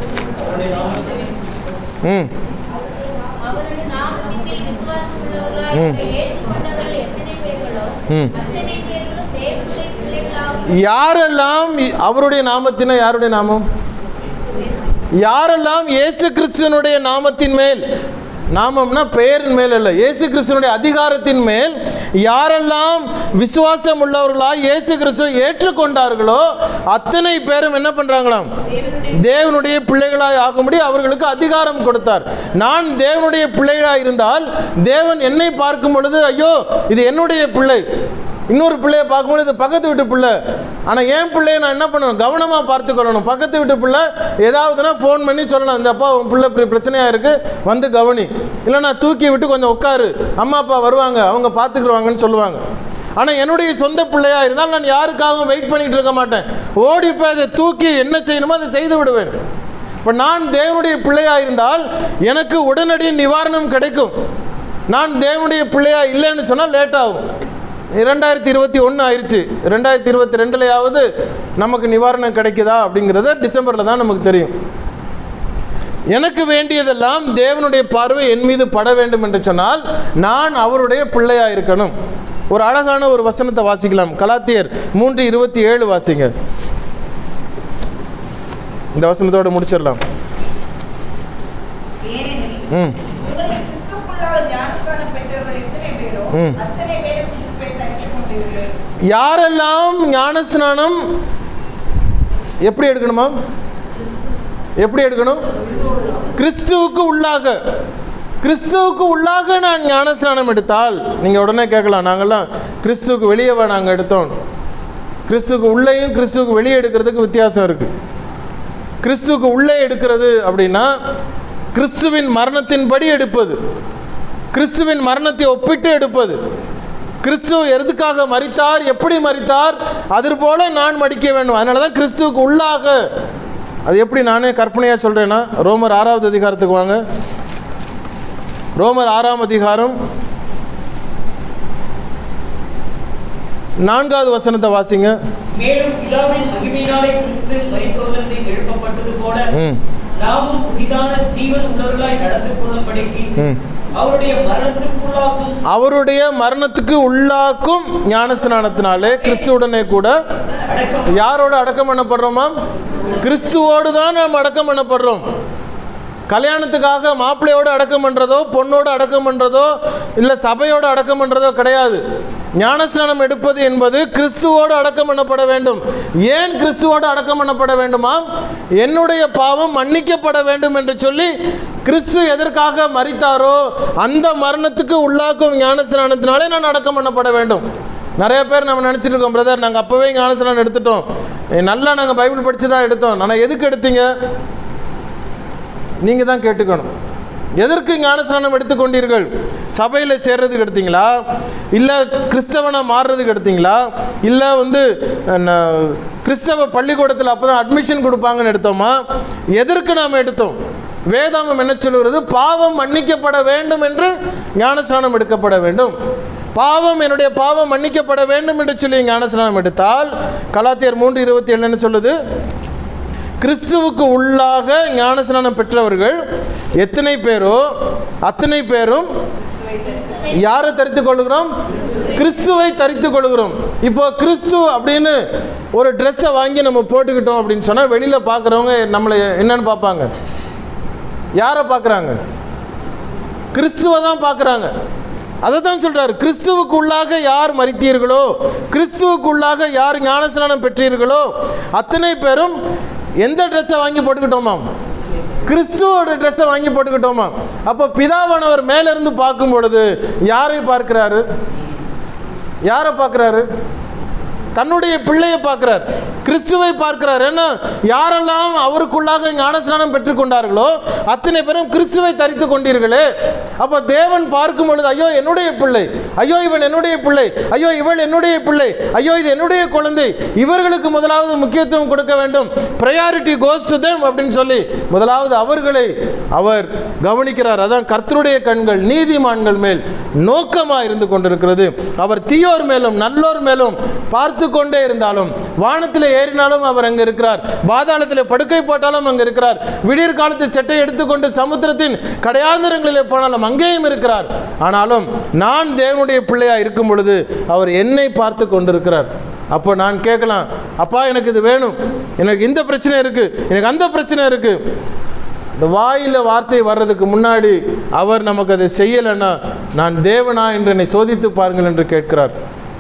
ம் அவருடைய நாமத்தில் விசுவாசம் உள்ளவர்களாய் ம். ஏற்றுக்கொண்டவர்கள் எத்தனை பேர்களோ ம். அத்தனை பேர்களும் தேவனுடைய பிள்ளைகளாகும் யாரெல்லாம் அவருடைய நாமத்தின யாருடைய நாமம் யாரெல்லாம் இயேசு கிறிஸ்துவனுடைய நாமத்தின் மேல் நாமம்னா பெயரின் மேல் அல்ல இயேசு கிறிஸ்துவனுடைய அதிகாரத்தின் மேல் யாரெல்லாம் விசுவாசம் உள்ளவர்களாய் இயேசு கிறிஸ்துவை ஏற்றுக்கொண்டார்களோ அத்தனை பேரும் என்ன பண்றாங்களாம் தேவனுடைய பிள்ளைகளாய் ஆகும்படி அவர்களுக்கு அதிகாரம் கொடுத்தார் நான் தேவனுடைய பிள்ளைகளாய் இருந்தால் தேவன் என்னை பார்க்கும் பொழுது ஐயோ இது என்னுடைய பிள்ளை இன்னொரு பிள்ளையை பார்க்கும்போது இது பக்கத்து வீட்டு பிள்ளை ஆனால் என் பிள்ளையை நான் என்ன பண்ணணும் கவனமாக பார்த்துக்கொள்ளணும் பக்கத்து வீட்டு பிள்ளை ஏதாவதுனா ஃபோன் பண்ணி சொல்லணும் இந்த அப்பா உன் பிள்ளை இப்படி பிரச்சனையாக இருக்குது வந்து கவனி இல்லை நான் தூக்கி விட்டு கொஞ்சம் உட்காரு அம்மா அப்பா வருவாங்க அவங்க பார்த்துக்குருவாங்கன்னு சொல்லுவாங்க ஆனால் என்னுடைய சொந்த பிள்ளையாக இருந்தால் நான் யாருக்காகவும் வெயிட் பண்ணிட்டு இருக்க மாட்டேன் ஓடி போய் அதை தூக்கி என்ன செய்யணுமோ அதை செய்து விடுவேன் இப்போ நான் தேவனுடைய பிள்ளையாக இருந்தால் எனக்கு உடனடி நிவாரணம் கிடைக்கும் நான் தேவனுடைய பிள்ளையா இல்லைன்னு சொன்னால் லேட் ஆகும் இரண்டாயிரத்தி இருபத்தி ஒன்று ஆயிடுச்சு ரெண்டாயிரத்தி இருபத்தி ரெண்டுலையாவது நமக்கு நிவாரணம் கிடைக்குதா அப்படிங்கிறத டிசம்பரில் தான் நமக்கு தெரியும் எனக்கு வேண்டியதெல்லாம் தேவனுடைய பார்வை என் மீது பட வேண்டும் என்று சொன்னால் நான் அவருடைய பிள்ளையா இருக்கணும் ஒரு அழகான ஒரு வசனத்தை வாசிக்கலாம் கலாத்தியர் மூன்று இருபத்தி ஏழு வாசிங்க இந்த வசனத்தோட முடிச்சிடலாம் ஏனெனில் ம் உங்களில் கிறிஸ்துவுக்குள்ளாக ஞானஸ்நானம் பெற்றவர்கள் எத்தனை பேரோ ம். அத்தனை பேரும் கிறிஸ்துவை தரித்துக் கொண்டீர்கள் யாரெல்லாம் ஞானஸ்நானம் எப்படி எடுக்கணுமா எப்படி எடுக்கணும் கிறிஸ்துவுக்கு உள்ளாக கிறிஸ்துவுக்கு உள்ளாக நான் ஞானஸ்நானம் எடுத்தால் நீங்கள் உடனே கேட்கலாம் நாங்கள்லாம் கிறிஸ்துவுக்கு வெளியேவா நாங்கள் எடுத்தோம் கிறிஸ்துவுக்கு உள்ளேயும் கிறிஸ்துவுக்கு வெளியே எடுக்கிறதுக்கு வித்தியாசம் இருக்குது கிறிஸ்துவுக்கு உள்ளே எடுக்கிறது அப்படின்னா கிறிஸ்துவின் மரணத்தின்படி எடுப்பது கிறிஸ்துவின் மரணத்தை ஒப்பிட்டு எடுப்பது கிறிஸ்து எதுக்காக மரித்தார் எப்படி மரித்தார் அதுபோல நான் மடிக்க வேண்டும் அதனால தான் கிறிஸ்துவுக்கு உள்ளாக அது எப்படி நானே கற்பனையாக சொல்கிறேன்னா ரோமர் ஆறாவது அதிகாரத்துக்கு வாங்க ரோமர் ஆறாம் அதிகாரம் நான்காவது வசனத்தை வாசிங்க மேலும் பிதாவின் மகிமையினாலே கிறிஸ்து மரித்தோரிலிருந்து எழுப்பப்பட்டது போல ம் நாமும் புதிதான ஜீவன் உள்ளவர்களாய் நடந்து கொள்ளும்படிக்கு ம் அவருடைய மரணத்திற்குள்ளாகும் அவருடைய மரணத்துக்கு உள்ளாக்கும் ஞானஸ்நானத்தினாலே கிறிஸ்துவுடனே கூட அடக்கம் யாரோட அடக்கம் பண்ணப்படுறோமா கிறிஸ்துவோடு தான் நாம் அடக்கம் பண்ணப்படுறோம் கல்யாணத்துக்காக மாப்பிள்ளையோடு அடக்கம் பண்ணுறதோ பொண்ணோடு அடக்கம் பண்ணுறதோ இல்லை சபையோடு அடக்கம் பண்ணுறதோ கிடையாது ஞானஸ்நானம் எடுப்பது என்பது கிறிஸ்துவோடு அடக்கம் பண்ணப்பட வேண்டும் ஏன் கிறிஸ்துவோடு அடக்கம் பண்ணப்பட வேண்டுமா என்னுடைய பாவம் மன்னிக்கப்பட வேண்டும் என்று சொல்லி கிறிஸ்து எதற்காக மரித்தாரோ அந்த மரணத்துக்கு உள்ளாக்கும் ஞானஸ்நானத்தினாலே நான் அடக்கம் பண்ணப்பட வேண்டும் நிறைய பேர் நம்ம நினச்சிட்டு இருக்கோம் பிரதர் நாங்கள் அப்போவே ஞானஸ்நானம் எடுத்துட்டோம் ஏ, நல்லா நாங்கள் பைபிள் படித்து தான் எடுத்தோம் ஆனால் எதுக்கு எடுத்தீங்க நீங்கள் தான் கேட்டுக்கணும் எதற்கு ஞானஸ்நானம் எடுத்துக்கொண்டீர்கள் சபையில் சேர்றதுக்கு எடுத்தீங்களா இல்லை கிறிஸ்தவனை மாறுறதுக்கு எடுத்தீங்களா இல்லை வந்து அஹ், ந- கிறிஸ்தவ பள்ளிக்கூடத்தில் அப்போ தான் அட்மிஷன் கொடுப்பாங்கன்னு எடுத்தோமா எதற்கு நாம் எடுத்தோம் வேதாமம் என்ன சொல்லுகிறது பாவம் மன்னிக்கப்பட வேண்டும் என்று ஞானஸ்நானம் எடுக்கப்பட வேண்டும் பாவம் என்னுடைய பாவம் மன்னிக்கப்பட வேண்டும் என்று சொல்லி ஞானஸ்நானம் எடுத்தால் கலாத்தியர் மூன்று இருபத்தி ஏழு என்ன சொல்லுது கிறிஸ்துவுக்கு உள்ளாக ஞானஸ்நானம் பெற்றவர்கள் எத்தனை பேரோ அத்தனை பேரும் யாரை தரித்துக் கொள்கிறோம் கிறிஸ்துவை தரித்துக் கொள்கிறோம் இப்போ கிறிஸ்து அப்படின்னு ஒரு ட்ரெஸ்ஸை வாங்கி நம்ம போட்டுக்கிட்டோம் அப்படின்னு சொன்னால் வெளியில் பார்க்குறவங்க நம்மளை என்னன்னு பார்ப்பாங்க யாரை பார்க்குறாங்க கிறிஸ்துவை தான் பார்க்குறாங்க அதை தான் சொல்கிறார் கிறிஸ்துவுக்கு உள்ளாக யார் மறித்தீர்களோ கிறிஸ்துவுக்கு உள்ளாக யார் ஞானஸ்நானம் பெற்றீர்களோ அத்தனை பேரும் எந்த ட்ரெஸ்ஸை வாங்கி போட்டுக்கிட்டோமாம் கிறிஸ்துவோட ட்ரெஸ்ஸை வாங்கி போட்டுக்கிட்டோமா அப்போ பிதாவானவர் மேலிருந்து பார்க்கும் பொழுது யாரை பார்க்கிறாரு யாரை பார்க்குறாரு தன்னுடைய பிள்ளையை பார்க்கிறார் கிறிஸ்துவை பார்க்கிறார் ஏன்னா யாரெல்லாம் அவருக்குள்ளாக ஞானஸ்நானம் பெற்றுக்கொண்டார்களோ அத்தனை பேரும் கிறிஸ்துவை தரித்து கொண்டீர்களே அப்போ தேவன் பார்க்கும் பொழுது ஐயோ என்னுடைய பிள்ளை ஐயோ இவன் என்னுடைய பிள்ளை ஐயோ இவள் என்னுடைய பிள்ளை ஐயோ இது என்னுடைய குழந்தை இவர்களுக்கு முதலாவது முக்கியத்துவம் கொடுக்க வேண்டும் ப்ரையாரிட்டி கோஸ் டு தேம் அப்படின்னு சொல்லி முதலாவது அவர்களை அவர் கவனிக்கிறார் அதான் கர்த்தருடைய கண்கள் நீதிமான்கள் மேல் நோக்கமாக இருந்து கொண்டிருக்கிறது அவர் தீயோர் மேலும் நல்லோர் மேலும் பார்த்து கொண்டே இருந்தாலும் வானத்தில் ஏறினாலும் அவர் அங்கே இருக்கிறார் பாதாளத்தில் படுக்கை போட்டாலும் அங்கே இருக்கிறார் விடியற் காலத்து செட்டை எடுத்துக்கொண்டு சமுத்திரத்தின் கடையாந்தரங்களிலே போனாலும் அங்கேயும் இருக்கிறார் ஆனாலும் நான் தேவனுடைய பிள்ளையா இருக்கும் பொழுது அவர் என்னை பார்த்து கொண்டிருக்கிறார் அப்போ நான் கேட்கலாம் அப்பா எனக்கு இது வேணும் எனக்கு இந்த பிரச்சனை இருக்கு எனக்கு அந்த பிரச்சனை இருக்கு அந்த வாயில் வார்த்தை வர்றதுக்கு முன்னாடி அவர் நமக்கு அதை செய்யலைன்னா நான் தேவனா என்று என்னை சோதித்து பாருங்கள் என்று கேட்கிறார்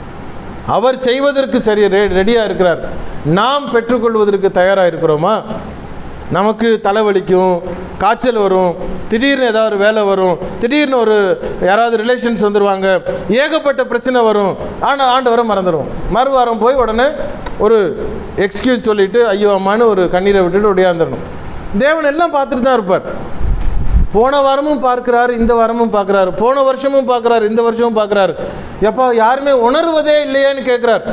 அவர் செய்வதற்கு சரி ரெ ரெடியாக இருக்கிறார் நாம் பெற்றுக்கொள்வதற்கு தயாராக இருக்கிறோமா நமக்கு தலைவலிக்கும் காய்ச்சல் வரும் திடீர்னு ஏதாவது ஒரு வேலை வரும் திடீர்னு ஒரு யாராவது ரிலேஷன்ஸ் வந்துடுவாங்க ஏகப்பட்ட பிரச்சனை வரும் ஆனால் ஆண்டவரை மறந்துடும் மறுவாரம் போய் உடனே ஒரு எக்ஸ்கியூஸ் சொல்லிட்டு ஐயோ அம்மான்னு ஒரு கண்ணீரை விட்டுட்டு ஒடியாந்துடணும் தேவன் எல்லாம் பார்த்துட்டு தான் இருப்பார் போன வாரமும் பார்க்குறாரு இந்த வாரமும் பார்க்குறாரு போன வருஷமும் பார்க்குறாரு இந்த வருஷமும் பார்க்குறாரு எப்போ யாருமே உணர்வதே இல்லையேன்னு கேட்குறார்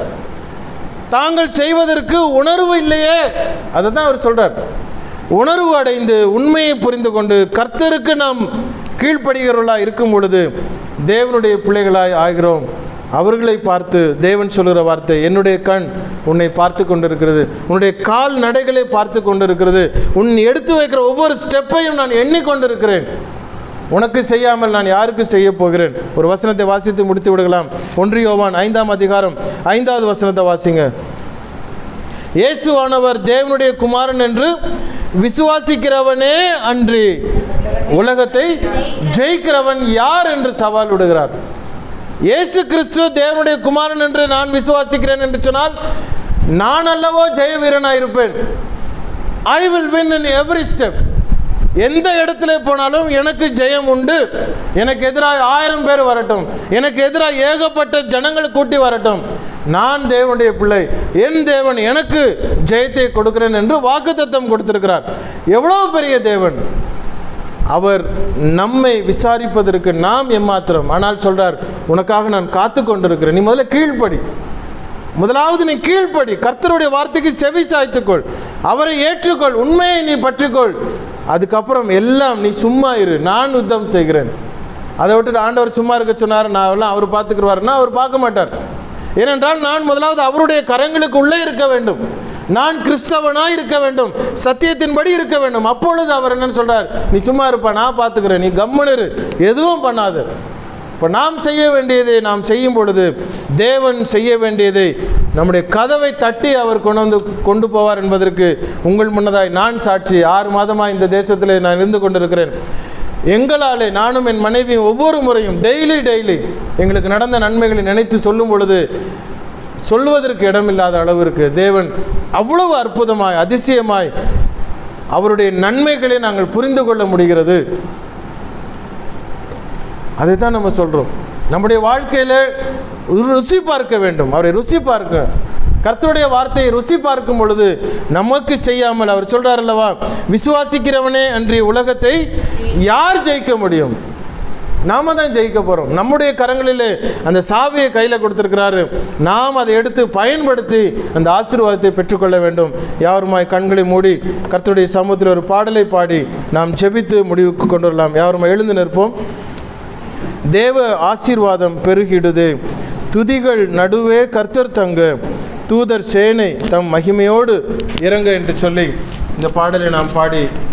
தாங்கள் செய்வதற்கு உணர்வு இல்லையே அதை தான் அவர் சொல்கிறார் உணர்வு அடைந்து உண்மையை புரிந்து கொண்டு கர்த்தருக்கு நாம் கீழ்ப்படுகிறவர்களாக இருக்கும் பொழுது தேவனுடைய பிள்ளைகளாய் ஆகிறோம் அவர்களை பார்த்து தேவன் சொல்லுகிற வார்த்தை என்னுடைய கண் உன்னை பார்த்து கொண்டிருக்கிறது உன்னுடைய கால் நடைகளை பார்த்து கொண்டிருக்கிறது உன் எடுத்து வைக்கிற ஒவ்வொரு ஸ்டெப்பையும் நான் எண்ணிக்கொண்டிருக்கிறேன் உனக்கு செய்யாமல் நான் யாருக்கு செய்ய போகிறேன் ஒரு வசனத்தை வாசித்து முடித்து விடுகலாம் ஒன்று யோவான் ஐந்தாம் அதிகாரம் ஐந்தாவது வசனத்தை வாசிங்க இயேசுவானவர் தேவனுடைய குமாரன் என்று விசுவாசிக்கிறவனே அன்றி உலகத்தை ஜெயிக்கிறவன் யார் என்று சவால் விடுகிறார் இயேசு கிறிஸ்து தேவனுடைய குமாரன் என்று நான் விசுவாசிக்கிறேன் என்று சொன்னால் நான் அல்லவோ ஜெய வீரனாக இருப்பேன் I will win in every step எந்த இடத்துல போனாலும் எனக்கு ஜெயம் உண்டு எனக்கு எதிராக ஆயிரம் பேர் வரட்டும் எனக்கு எதிராக ஏகப்பட்ட ஜனங்கள் கூட்டி வரட்டும் நான் தேவனுடைய பிள்ளை என் தேவன் எனக்கு ஜெயத்தை கொடுக்கிறேன் என்று வாக்குத்தத்தம் கொடுத்திருக்கிறார் எவ்வளோ பெரிய தேவன் அவர் நம்மை விசாரிப்பதற்கு நாம் எம்மாத்திரம் ஆனால் சொல்றார் உனக்காக நான் காத்து கொண்டிருக்கிறேன் நீ முதல்ல கீழ்ப்படி முதலாவது நீ கீழ்ப்படி கர்த்தருடைய வார்த்தைக்கு செவி சாய்த்துக்கொள் அவரை ஏற்றுக்கொள் உண்மையை நீ பற்றிக்கொள் அதுக்கப்புறம் எல்லாம் நீ சும்மா இரு நான் யுத்தம் செய்கிறேன் அதை விட்டுட்டு ஆண்டவர் சும்மா இருக்க சொன்னார் நான் எல்லாம் அவர் பார்த்துக்குருவாருன்னா அவர் பார்க்க மாட்டார் ஏனென்றால் நான் முதலாவது அவருடைய கரங்களுக்கு உள்ளே இருக்க வேண்டும் நான் கிறிஸ்தவனாய் இருக்க வேண்டும் சத்தியத்தின்படி இருக்க வேண்டும் அப்பொழுது அவர் என்னன்னு சொல்றார் நீ சும்மா இருப்பா நான் பார்த்துக்கிறேன் நீ கம்முன்னு இரு எதுவும் பண்ணாத இப்போ நாம் செய்ய வேண்டியதை நாம் செய்யும் பொழுது தேவன் செய்ய வேண்டியதை நம்முடைய கதவை தட்டி அவர் கொண்டு வந்து கொண்டு போவார் என்பதற்கு உங்கள் முன்னதாய் நான் சாட்சி ஆறு மாதமாக இந்த தேசத்தில் நான் இருந்து கொண்டிருக்கிறேன் எங்களாலே நானும் என் மனைவியும் ஒவ்வொரு முறையும் டெய்லி டெய்லி எங்களுக்கு நடந்த நன்மைகளை நினைத்து சொல்லும் பொழுது சொல்வதற்கு இடமில்லாத அளவிற்கு தேவன் அவ்வளவு அற்புதமாய் அதிசயமாய் அவருடைய நன்மைகளை நாங்கள் புரிந்து கொள்ள முடிகிறது அதை தான் நம்ம சொல்கிறோம் நம்முடைய வாழ்க்கையில் ருசி பார்க்க வேண்டும் அவரை ருசி பார்க்க கர்த்தருடைய வார்த்தையை ருசி பார்க்கும் பொழுது நமக்கு செய்யாமல் அவர் சொல்றார் அல்லவா விசுவாசிக்கிறவனே அன்றைய உலகத்தை யார் ஜெயிக்க முடியும் நாம தான் ஜெயிக்க போகிறோம் நம்முடைய கரங்களிலே அந்த சாவியை கையில் கொடுத்துருக்கிறாரு நாம் அதை எடுத்து பயன்படுத்தி அந்த ஆசீர்வாதத்தை பெற்றுக்கொள்ள வேண்டும் யாருமாய் கண்களை மூடி கர்த்தருடைய சமூகத்தில் ஒரு பாடலை பாடி நாம் ஜெபித்து முடிவுக்கு கொண்டு வரலாம் யாருமாய் எழுந்து நிற்போம் தேவ ஆசீர்வாதம் பெருகிடுது துதிகள் நடுவே கர்த்தர் தங்க தூதர் சேனை தம் மகிமையோடு இறங்க என்று சொல்லி இந்த பாடலை நாம் பாடி